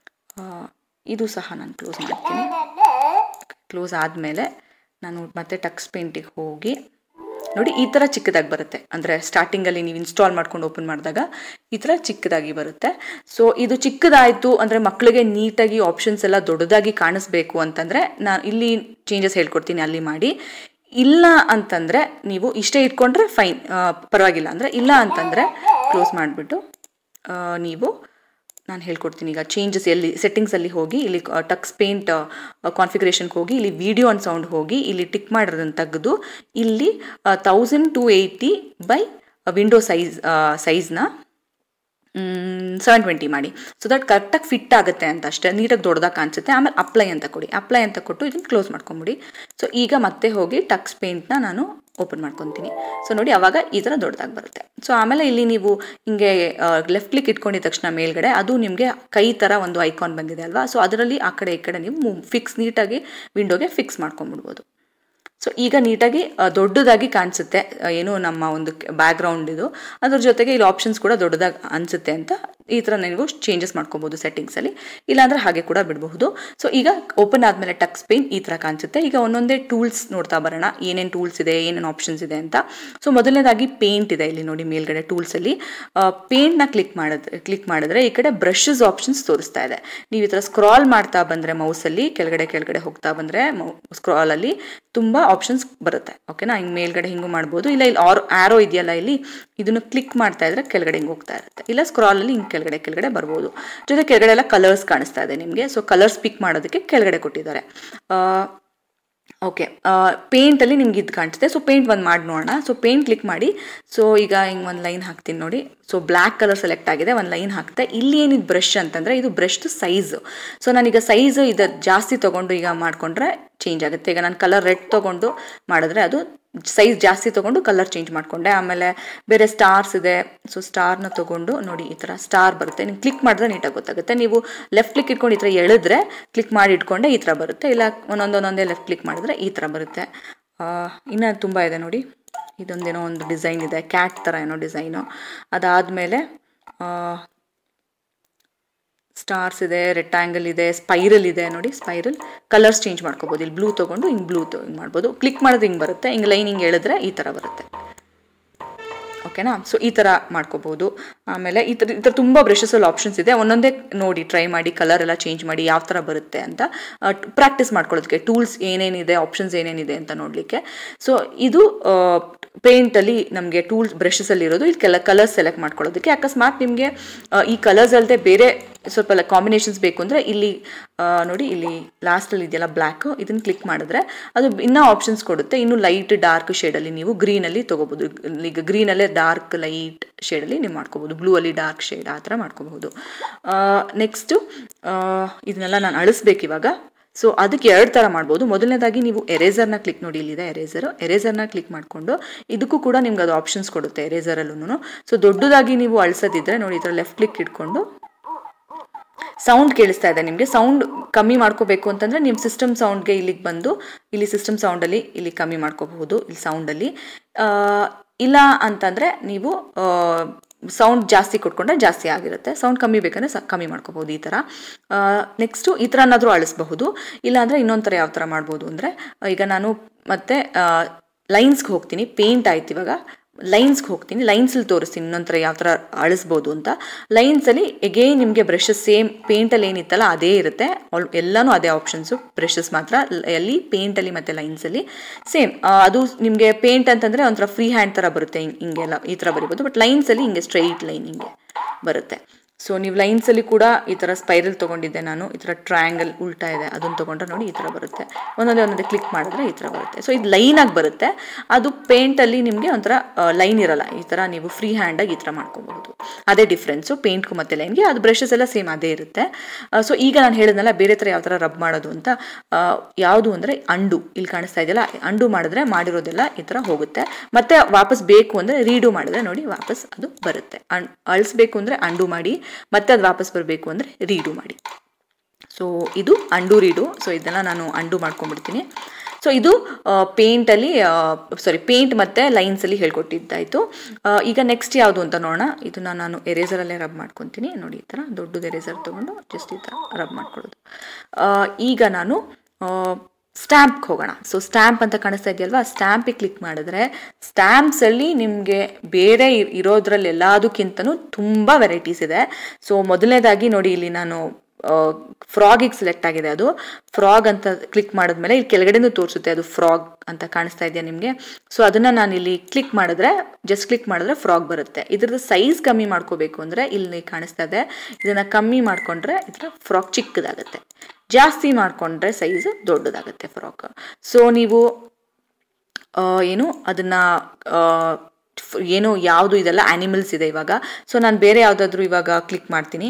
ಇದು ಸಹ ನಾನು ಕ್ಲೋಸ್ ಮಾಡ್ತೀನಿ ಕ್ಲೋಸ್ ಆದಮೇಲೆ ನಾನು ಮತ್ತೆ ಟಕ್ಸ್ ಪೇಂಟಿಗೆ ಹೋಗಿ ನೋಡಿ ಈ ಥರ ಚಿಕ್ಕದಾಗಿ ಬರುತ್ತೆ ಅಂದರೆ ಸ್ಟಾರ್ಟಿಂಗಲ್ಲಿ ನೀವು ಇನ್ಸ್ಟಾಲ್ ಮಾಡ್ಕೊಂಡು ಓಪನ್ ಮಾಡಿದಾಗ ಈ ಥರ ಚಿಕ್ಕದಾಗಿ ಬರುತ್ತೆ ಸೊ ಇದು ಚಿಕ್ಕದಾಯಿತು ಅಂದರೆ ಮಕ್ಕಳಿಗೆ ನೀಟಾಗಿ ಆಪ್ಷನ್ಸ್ ಎಲ್ಲ ದೊಡ್ಡದಾಗಿ ಕಾಣಿಸ್ಬೇಕು ಅಂತಂದರೆ ನಾನು ಇಲ್ಲಿ ಚೇಂಜಸ್ ಹೇಳ್ಕೊಡ್ತೀನಿ ಅಲ್ಲಿ ಮಾಡಿ ಇಲ್ಲ ಅಂತಂದರೆ ನೀವು ಇಷ್ಟೇ ಇಟ್ಕೊಂಡ್ರೆ ಫೈನ್ ಪರವಾಗಿಲ್ಲ ಅಂದರೆ ಇಲ್ಲ ಅಂತಂದರೆ ಕ್ಲೋಸ್ ಮಾಡಿಬಿಟ್ಟು ನೀವು ನಾನು ಹೇಳ್ಕೊಡ್ತೀನಿ ಈಗ ಚೇಂಜಸ್ ಎಲ್ಲಿ ಸೆಟ್ಟಿಂಗ್ಸಲ್ಲಿ ಹೋಗಿ ಇಲ್ಲಿ ಟಕ್ಸ್ ಪೇಂಟ್ ಕಾನ್ಫಿಗರೇಷನ್ಗೆ ಹೋಗಿ ಇಲ್ಲಿ ವಿಡಿಯೋ ಆ್ಯಂಡ್ ಸೌಂಡ್ ಹೋಗಿ ಇಲ್ಲಿ ಟಿಕ್ ಮಾಡಿರೋದನ್ನು ತೆಗೆದು ಇಲ್ಲಿ thousand two eighty by window size ಸೈಜ್ನ ಸೆವೆನ್ ಟ್ವೆಂಟಿ ಮಾಡಿ ಸೊ ದಟ್ ಕರೆಕ್ಟಾಗಿ ಫಿಟ್ ಆಗುತ್ತೆ ಅಂತ ಅಷ್ಟೇ ನೀಟಾಗಿ ದೊಡ್ಡದಾಗಿ ಕಾಣಿಸುತ್ತೆ ಆಮೇಲೆ ಅಪ್ಲೈ ಅಂತ ಕೊಡಿ ಅಪ್ಲೈ ಅಂತ ಕೊಟ್ಟು ಇದನ್ನು ಕ್ಲೋಸ್ ಮಾಡ್ಕೊಂಬಿಡಿ ಸೊ ಈಗ ಮತ್ತೆ ಹೋಗಿ ಟಕ್ಸ್ ಪೇಂಟ್ನ ನಾನು ಓಪನ್ ಮಾಡ್ಕೊತೀನಿ ಸೊ ನೋಡಿ ಅವಾಗ ಈ ಥರ ದೊಡ್ಡದಾಗಿ ಬರುತ್ತೆ ಸೊ ಆಮೇಲೆ ಇಲ್ಲಿ ನೀವು ಹಿಂಗೆ ಲೆಫ್ಟ್ ಕ್ಲಿಕ್ ಇಟ್ಕೊಂಡಿದ ತಕ್ಷಣ ಮೇಲ್ಗಡೆ ಅದು ನಿಮಗೆ ಕೈ ಥರ ಒಂದು ಐಕಾನ್ ಬಂದಿದೆ ಅಲ್ವಾ ಸೊ ಅದರಲ್ಲಿ ಆ ಕಡೆ ಈ ಕಡೆ ನೀವು ಫಿಕ್ಸ್ ನೀಟಾಗಿ ವಿಂಡೋಗೆ ಫಿಕ್ಸ್ ಮಾಡ್ಕೊಂಬಿಡ್ಬೋದು ಸೊ ಈಗ ನೀಟಾಗಿ ದೊಡ್ಡದಾಗಿ ಕಾಣಿಸುತ್ತೆ ಏನು ನಮ್ಮ ಒಂದು ಬ್ಯಾಕ್ಗ್ರೌಂಡ್ ಇದು ಅದ್ರ ಜೊತೆಗೆ ಇಲ್ಲಿ ಆಪ್ಷನ್ಸ್ ಕೂಡ ದೊಡ್ಡದಾಗಿ ಅನಿಸುತ್ತೆ ಅಂತ ಈ ಥರ ನೀವು ಚೇಂಜಸ್ ಮಾಡ್ಕೊಬೋದು ಸೆಟ್ಟಿಂಗ್ಸಲ್ಲಿ ಇಲ್ಲಾಂದರೆ ಹಾಗೆ ಕೂಡ ಬಿಡಬಹುದು ಸೊ ಈಗ ಓಪನ್ ಆದಮೇಲೆ ಟಕ್ಸ್ ಪೇನ್ ಈ ಥರ ಕಾಣಿಸುತ್ತೆ ಈಗ ಒಂದೊಂದೇ ಟೂಲ್ಸ್ ನೋಡ್ತಾ ಬರೋಣ ಏನೇನು ಟೂಲ್ಸ್ ಇದೆ ಏನೇನು ಆಪ್ಷನ್ಸ್ ಇದೆ ಅಂತ ಸೊ ಮೊದಲನೇದಾಗಿ ಪೇಂಟ್ ಇದೆ ಇಲ್ಲಿ ನೋಡಿ ಮೇಲ್ಗಡೆ ಟೂಲ್ಸಲ್ಲಿ ಪೇಂಟ್ನ ಕ್ಲಿಕ್ ಮಾಡಿದ್ರೆ ಕ್ಲಿಕ್ ಮಾಡಿದ್ರೆ ಈ ಕಡೆ ಬ್ರಷಸ್ ಆಪ್ಷನ್ಸ್ ತೋರಿಸ್ತಾ ಇದೆ ನೀವು ಈ ಥರ ಸ್ಕ್ರಾಲ್ ಮಾಡ್ತಾ ಬಂದರೆ ಮೌಸಲ್ಲಿ ಕೆಳಗಡೆ ಕೆಳಗಡೆ ಹೋಗ್ತಾ ಬಂದರೆ ಮೌ ಸ್ಕ್ರಾಲಲ್ಲಿ ತುಂಬ ಆಪ್ಷನ್ಸ್ ಬರುತ್ತೆ ಓಕೆನಾ ಹಿಂಗೆ ಮೇಲ್ಗಡೆ ಹಿಂಗೂ ಮಾಡ್ಬೋದು ಇಲ್ಲ ಇಲ್ಲಿ ಆರ್ ಆರೋ ಇದೆಯಲ್ಲ ಇಲ್ಲಿ ಇದನ್ನು ಕ್ಲಿಕ್ ಮಾಡ್ತಾ ಇದ್ರೆ ಕೆಳಗಡೆ ಹಿಂಗೆ ಹೋಗ್ತಾ ಇರುತ್ತೆ ಇಲ್ಲ ಸ್ಕ್ರಾಲಲ್ಲಿ ಹಿಂಗೆ ಕೆಳಗಡೆ ಕೆಳಗಡೆ ಬರ್ಬೋದು ಜೊತೆ ಕೆಳಗಡೆ ಎಲ್ಲ ಕಲರ್ಸ್ ಕಾಣಿಸ್ತಾ ಇದೆ ನಿಮಗೆ ಸೊ ಕಲರ್ಸ್ ಪಿಕ್ ಮಾಡೋದಕ್ಕೆ ಕೆಳಗಡೆ ಕೊಟ್ಟಿದ್ದಾರೆ ಓಕೆ ಪೇಂಟಲ್ಲಿ ನಿಮ್ಗೆ ಇದು ಕಾಣಿಸುತ್ತೆ ಸೊ ಪೇಂಟ್ ಒಂದು ಮಾಡಿ ನೋಡೋಣ ಸೊ ಪೇಂಟ್ ಕ್ಲಿಕ್ ಮಾಡಿ ಸೊ ಈಗ ಹಿಂಗೆ ಒಂದು ಲೈನ್ ಹಾಕ್ತೀನಿ ನೋಡಿ ಸೊ ಬ್ಲ್ಯಾಕ್ ಕಲರ್ ಸೆಲೆಕ್ಟ್ ಆಗಿದೆ ಒಂದು ಲೈನ್ ಹಾಕ್ತೆ ಇಲ್ಲಿ ಏನಿದು ಬ್ರಷ್ ಅಂತಂದರೆ ಇದು ಬ್ರಷ್ದು ಸೈಜು ಸೊ ನಾನೀಗ ಸೈಜು ಇದು ಜಾಸ್ತಿ ತೊಗೊಂಡು ಈಗ ಮಾಡಿಕೊಂಡ್ರೆ ಚೇಂಜ್ ಆಗುತ್ತೆ ಈಗ ನಾನು ಕಲರ್ ರೆಡ್ ತೊಗೊಂಡು ಮಾಡಿದ್ರೆ ಅದು ಸೈಜ್ ಜಾಸ್ತಿ ತೊಗೊಂಡು ಕಲರ್ ಚೇಂಜ್ ಮಾಡಿಕೊಂಡೆ ಆಮೇಲೆ ಬೇರೆ ಸ್ಟಾರ್ಸ್ ಇದೆ ಸೊ ಸ್ಟಾರ್ನ ತೊಗೊಂಡು ನೋಡಿ ಈ ಥರ ಸ್ಟಾರ್ ಬರುತ್ತೆ ನೀವು ಕ್ಲಿಕ್ ಮಾಡಿದ್ರೆ ನೀಟಾಗಿ ಗೊತ್ತಾಗುತ್ತೆ ನೀವು ಲೆಫ್ಟ್ ಕ್ಲಿಕ್ ಇಟ್ಕೊಂಡು ಈ ಥರ ಎಳೆದ್ರೆ ಕ್ಲಿಕ್ ಮಾಡಿ ಇಟ್ಕೊಂಡೆ ಈ ಥರ ಬರುತ್ತೆ ಇಲ್ಲ ಒಂದೊಂದು ಒಂದೊಂದೇ ಲೆಫ್ಟ್ ಕ್ಲಿಕ್ ಮಾಡಿದ್ರೆ ಈ ಥರ ಬರುತ್ತೆ ಇನ್ನು ತುಂಬ ಇದೆ ನೋಡಿ ಇದೊಂದೇನೋ ಒಂದು ಡಿಸೈನ್ ಇದೆ ಕ್ಯಾಟ್ ಥರ ಏನೋ ಡಿಸೈನು ಅದಾದಮೇಲೆ ಸ್ಟಾರ್ಸ್ ಇದೆ ರೆಕ್ಟಾಂಗಲ್ ಇದೆ ಸ್ಪೈರಲ್ ಇದೆ ನೋಡಿ ಸ್ಪೈರಲ್ ಕಲರ್ಸ್ ಚೇಂಜ್ ಮಾಡ್ಕೋಬೋದು ಇಲ್ಲಿ ಬ್ಲೂ ತೊಗೊಂಡು ಹಿಂಗೆ ಬ್ಲೂ ಹಿಂಗೆ ಮಾಡ್ಬೋದು ಕ್ಲಿಕ್ ಮಾಡಿದ್ರೆ ಹಿಂಗೆ ಬರುತ್ತೆ ಹಿಂಗೆ ಲೈನ್ ಹಿಂಗೆ ಹೇಳಿದ್ರೆ ಈ ಥರ ಬರುತ್ತೆ ಓಕೆನಾ ಸೊ ಈ ಥರ ಮಾಡ್ಕೋಬೋದು ಆಮೇಲೆ ಈ ಥರ ಈ ಥರ ತುಂಬ ಬ್ರಷಸಲ್ಲಿ ಆಪ್ಷನ್ಸ್ ಇದೆ ಒಂದೊಂದೇ ನೋಡಿ ಟ್ರೈ ಮಾಡಿ ಕಲರ್ ಎಲ್ಲ ಚೇಂಜ್ ಮಾಡಿ ಯಾವ ಥರ ಬರುತ್ತೆ ಅಂತ ಪ್ರಾಕ್ಟೀಸ್ ಮಾಡ್ಕೊಳ್ಳೋದಕ್ಕೆ ಟೂಲ್ಸ್ ಏನೇನಿದೆ ಆಪ್ಷನ್ಸ್ ಏನೇನಿದೆ ಅಂತ ನೋಡಲಿಕ್ಕೆ ಸೊ ಇದು ಪೇಂಟಲ್ಲಿ ನಮಗೆ ಟೂಲ್ಸ್ ಬ್ರಷಸಲ್ಲಿ ಇರೋದು ಇಲ್ಲಿ ಕೆಲ ಕಲರ್ಸ್ ಸೆಲೆಕ್ಟ್ ಮಾಡ್ಕೊಳ್ಳೋದಕ್ಕೆ ಅಕಸ್ಮಾತ್ ನಿಮಗೆ ಈ ಕಲರ್ಸ್ ಅಲ್ಲದೆ ಬೇರೆ ಸ್ವಲ್ಪ ಕಾಂಬಿನೇಷನ್ಸ್ ಬೇಕು ಅಂದರೆ ಇಲ್ಲಿ ನೋಡಿ ಇಲ್ಲಿ ಲಾಸ್ಟಲ್ಲಿ ಇದೆಯಲ್ಲ ಬ್ಲ್ಯಾಕು ಇದನ್ನು ಕ್ಲಿಕ್ ಮಾಡಿದ್ರೆ ಅದು ಇನ್ನೂ ಆಪ್ಷನ್ಸ್ ಕೊಡುತ್ತೆ ಇನ್ನು ಲೈಟ್ ಡಾರ್ಕ್ ಶೇಡಲ್ಲಿ ನೀವು ಗ್ರೀನಲ್ಲಿ ತೊಗೋಬೋದು ಈಗ ಗ್ರೀನಲ್ಲೇ ಡಾರ್ಕ್ ಲೈಟ್ ಶೇಡಲ್ಲಿ ನೀವು ಮಾಡ್ಕೋಬೋದು ಬ್ಲೂ ಅಲ್ಲಿ ಡಾರ್ಕ್ ಶೇಡ್ ಆ ಥರ ಮಾಡ್ಕೋಬಹುದು ನೆಕ್ಸ್ಟು ಇದನ್ನೆಲ್ಲ ನಾನು ಅಳಿಸ್ಬೇಕು ಇವಾಗ ಸೊ ಅದಕ್ಕೆ ಎರಡು ಥರ ಮಾಡ್ಬೋದು ಮೊದಲನೇದಾಗಿ ನೀವು ಎರೇಸರ್ನ ಕ್ಲಿಕ್ ನೋಡಿ ಇಲ್ಲಿದೆ ಎರೇಸರು ಎರೇಸರ್ನ ಕ್ಲಿಕ್ ಮಾಡಿಕೊಂಡು ಇದಕ್ಕೂ ಕೂಡ ನಿಮ್ಗೆ ಅದು ಆಪ್ಷನ್ಸ್ ಕೊಡುತ್ತೆ ಎರೇಸರಲ್ಲೂ ಸೊ ದೊಡ್ಡದಾಗಿ ನೀವು ಅಳಿಸೋದಿದ್ರೆ ನೋಡಿ ಈ ಥರ ಲೆಫ್ಟ್ ಕ್ಲಿಕ್ ಇಟ್ಕೊಂಡು ಸೌಂಡ್ ಕೇಳಿಸ್ತಾ ಇದೆ ನಿಮಗೆ ಸೌಂಡ್ ಕಮ್ಮಿ ಮಾಡ್ಕೋಬೇಕು ಅಂತಂದರೆ ನಿಮ್ಮ ಸಿಸ್ಟಮ್ ಸೌಂಡ್ಗೆ ಇಲ್ಲಿಗೆ ಬಂದು ಇಲ್ಲಿ ಸಿಸ್ಟಮ್ ಸೌಂಡಲ್ಲಿ ಇಲ್ಲಿ ಕಮ್ಮಿ ಮಾಡ್ಕೋಬಹುದು ಇಲ್ಲಿ ಸೌಂಡಲ್ಲಿ ಇಲ್ಲ ಅಂತಂದರೆ ನೀವು ಸೌಂಡ್ ಜಾಸ್ತಿ ಕೊಟ್ಕೊಂಡ್ರೆ ಜಾಸ್ತಿ ಆಗಿರುತ್ತೆ ಸೌಂಡ್ ಕಮ್ಮಿ ಬೇಕಂದ್ರೆ ಸ ಕಮ್ಮಿ ಮಾಡ್ಕೋಬೋದು ಈ ಥರ ನೆಕ್ಸ್ಟು ಈ ಥರನಾದರೂ ಅಳಿಸ್ಬಹುದು ಇಲ್ಲಾಂದರೆ ಇನ್ನೊಂದು ಥರ ಯಾವ ಥರ ಮಾಡ್ಬೋದು ಅಂದರೆ ಈಗ ನಾನು ಮತ್ತೆ ಲೈನ್ಸ್ಗೆ ಹೋಗ್ತೀನಿ ಪೇಂಟ್ ಆಯ್ತು ಇವಾಗ ಲೈನ್ಸ್ಗೆ ಹೋಗ್ತೀನಿ ಲೈನ್ಸಲ್ಲಿ ತೋರಿಸ್ತೀನಿ ಇನ್ನೊಂಥರ ಯಾವ ಥರ ಅಳಿಸ್ಬೋದು ಅಂತ ಲೈನ್ಸಲ್ಲಿ ಎಗೇನ್ ನಿಮಗೆ ಬ್ರಷಸ್ ಸೇಮ್ ಪೇಂಟಲ್ಲಿ ಏನಿತ್ತಲ್ಲ ಅದೇ ಇರುತ್ತೆ ಆಲ್ ಎಲ್ಲನೂ ಅದೇ ಆಪ್ಷನ್ಸು ಬ್ರಷಸ್ ಮಾತ್ರ ಎಲ್ಲಿ ಪೇಂಟಲ್ಲಿ ಮತ್ತು ಲೈನ್ಸಲ್ಲಿ ಸೇಮ್ ಅದು ನಿಮಗೆ ಪೇಂಟ್ ಅಂತಂದರೆ ಒಂಥರ ಫ್ರೀ ಹ್ಯಾಂಡ್ ಥರ ಬರುತ್ತೆ ಹಿಂಗೆಲ್ಲ ಈ ಥರ ಬರಿಬೋದು ಬಟ್ ಲೈನ್ಸಲ್ಲಿ ಹಿಂಗೆ ಸ್ಟ್ರೈಟ್ ಲೈನ್ ಹಿಂಗೆ ಬರುತ್ತೆ ಸೊ ನೀವು ಲೈನ್ಸಲ್ಲಿ ಕೂಡ ಈ ಥರ ಸ್ಪೈರಲ್ ತೊಗೊಂಡಿದ್ದೆ ನಾನು ಈ ಥರ ಟ್ರಯಾಂಗಲ್ ಉಲ್ಟಾ ಇದೆ ಅದನ್ನು ತೊಗೊಂಡ್ರೆ ನೋಡಿ ಈ ಥರ ಬರುತ್ತೆ ಒಂದೊಂದೇ ಒಂದೊಂದೇ ಕ್ಲಿಕ್ ಮಾಡಿದ್ರೆ ಈ ಥರ ಬರುತ್ತೆ ಸೊ ಇದು ಲೈನಾಗಿ ಬರುತ್ತೆ ಅದು ಪೇಂಟಲ್ಲಿ ನಿಮಗೆ ಒಂಥರ ಲೈನ್ ಇರಲ್ಲ ಈ ಥರ ನೀವು ಫ್ರೀ ಹ್ಯಾಂಡಾಗಿ ಈ ಥರ ಮಾಡ್ಕೋಬಹುದು ಅದೇ ಡಿಫ್ರೆನ್ಸು ಪೇಂಟ್ಗೂ ಮತ್ತು ಲೈನ್ಗೆ ಅದು ಬ್ರಷಸ್ ಎಲ್ಲ ಸೇಮ್ ಅದೇ ಇರುತ್ತೆ ಸೊ ಈಗ ನಾನು ಹೇಳಿದ್ನಲ್ಲ ಬೇರೆ ಥರ ಯಾವ ಥರ ರಬ್ ಮಾಡೋದು ಅಂತ ಯಾವುದು ಅಂದರೆ ಅಂಡು ಇಲ್ಲಿ ಕಾಣಿಸ್ತಾ ಇದೆಯಲ್ಲ ಅಂಡು ಮಾಡಿದ್ರೆ ಮಾಡಿರೋದೆಲ್ಲ ಈ ಥರ ಹೋಗುತ್ತೆ ಮತ್ತೆ ವಾಪಸ್ ಬೇಕು ಅಂದರೆ ರೀಡು ಮಾಡಿದ್ರೆ ನೋಡಿ ವಾಪಸ್ ಅದು ಬರುತ್ತೆ ಅಣ್ ಅಳಿಸ್ಬೇಕು ಅಂದರೆ ಅಂಡು ಮಾಡಿ ಮತ್ತೆ ಅದು ವಾಪಸ್ ಬರಬೇಕು ಅಂದರೆ ರೀಡು ಮಾಡಿ ಸೊ ಇದು ಅಂಡು ರೀಡು ಸೊ ಇದನ್ನು ನಾನು ಅಂಡು ಮಾಡ್ಕೊಂಡ್ಬಿಡ್ತೀನಿ ಸೊ ಇದು ಪೇಂಟಲ್ಲಿ ಸಾರಿ ಪೇಂಟ್ ಮತ್ತು ಲೈನ್ಸಲ್ಲಿ ಹೇಳ್ಕೊಟ್ಟಿದ್ದಾಯಿತು ಈಗ ನೆಕ್ಸ್ಟ್ ಯಾವುದು ಅಂತ ನೋಡೋಣ ಇದನ್ನು ನಾನು ಎರೇಸರಲ್ಲೇ ರಬ್ ಮಾಡ್ಕೊತೀನಿ ನೋಡಿ ಈ ಥರ ದೊಡ್ಡದು ಎರೇಸರ್ ತೊಗೊಂಡು ಜಸ್ಟ್ ಈ ಥರ ರಬ್ ಮಾಡ್ಕೊಳ್ಳೋದು ಈಗ ನಾನು ಸ್ಟ್ಯಾಂಪ್ಗೆ ಹೋಗೋಣ ಸೊ ಸ್ಟ್ಯಾಂಪ್ ಅಂತ ಕಾಣಿಸ್ತಾ ಇದೆಯಲ್ವಾ ಸ್ಟ್ಯಾಂಪಿಗೆ ಕ್ಲಿಕ್ ಮಾಡಿದ್ರೆ ಸ್ಟ್ಯಾಂಪ್ಸಲ್ಲಿ ನಿಮಗೆ ಬೇರೆ ಇರೋದ್ರಲ್ಲಿ ಎಲ್ಲದಕ್ಕಿಂತನೂ ತುಂಬ ವೆರೈಟೀಸ್ ಇದೆ ಸೊ ಮೊದಲನೇದಾಗಿ ನೋಡಿ ಇಲ್ಲಿ ನಾನು ಫ್ರಾಗಿಗೆ ಸೆಲೆಕ್ಟ್ ಆಗಿದೆ ಅದು ಫ್ರಾಗ್ ಅಂತ ಕ್ಲಿಕ್ ಮಾಡಿದ್ಮೇಲೆ ಇಲ್ಲಿ ಕೆಳಗಡೆನೂ ತೋರಿಸುತ್ತೆ ಅದು ಫ್ರಾಗ್ ಅಂತ ಕಾಣಿಸ್ತಾ ಇದೆಯಾ ನಿಮಗೆ ಸೊ ಅದನ್ನು ನಾನು ಇಲ್ಲಿ ಕ್ಲಿಕ್ ಮಾಡಿದ್ರೆ ಜಸ್ಟ್ ಕ್ಲಿಕ್ ಮಾಡಿದ್ರೆ ಫ್ರಾಗ್ ಬರುತ್ತೆ ಇದ್ರದ್ದು ಸೈಜ್ ಕಮ್ಮಿ ಮಾಡ್ಕೋಬೇಕು ಅಂದರೆ ಇಲ್ಲಿ ಕಾಣಿಸ್ತಾ ಇದೆ ಇದನ್ನು ಕಮ್ಮಿ ಮಾಡಿಕೊಂಡ್ರೆ ಇದರ ಫ್ರಾಕ್ ಚಿಕ್ಕದಾಗುತ್ತೆ ಜಾಸ್ತಿ ಮಾಡಿಕೊಂಡ್ರೆ ಸೈಜ್ ದೊಡ್ಡದಾಗುತ್ತೆ ಫ್ರಾಕ್ ಸೊ ನೀವು ಏನು ಅದನ್ನು ಏನು ಯಾವುದು ಇದೆಲ್ಲ ಆ್ಯನಿಮಲ್ಸ್ ಇದೆ ಇವಾಗ ಸೊ ನಾನು ಬೇರೆ ಯಾವುದಾದ್ರೂ ಇವಾಗ ಕ್ಲಿಕ್ ಮಾಡ್ತೀನಿ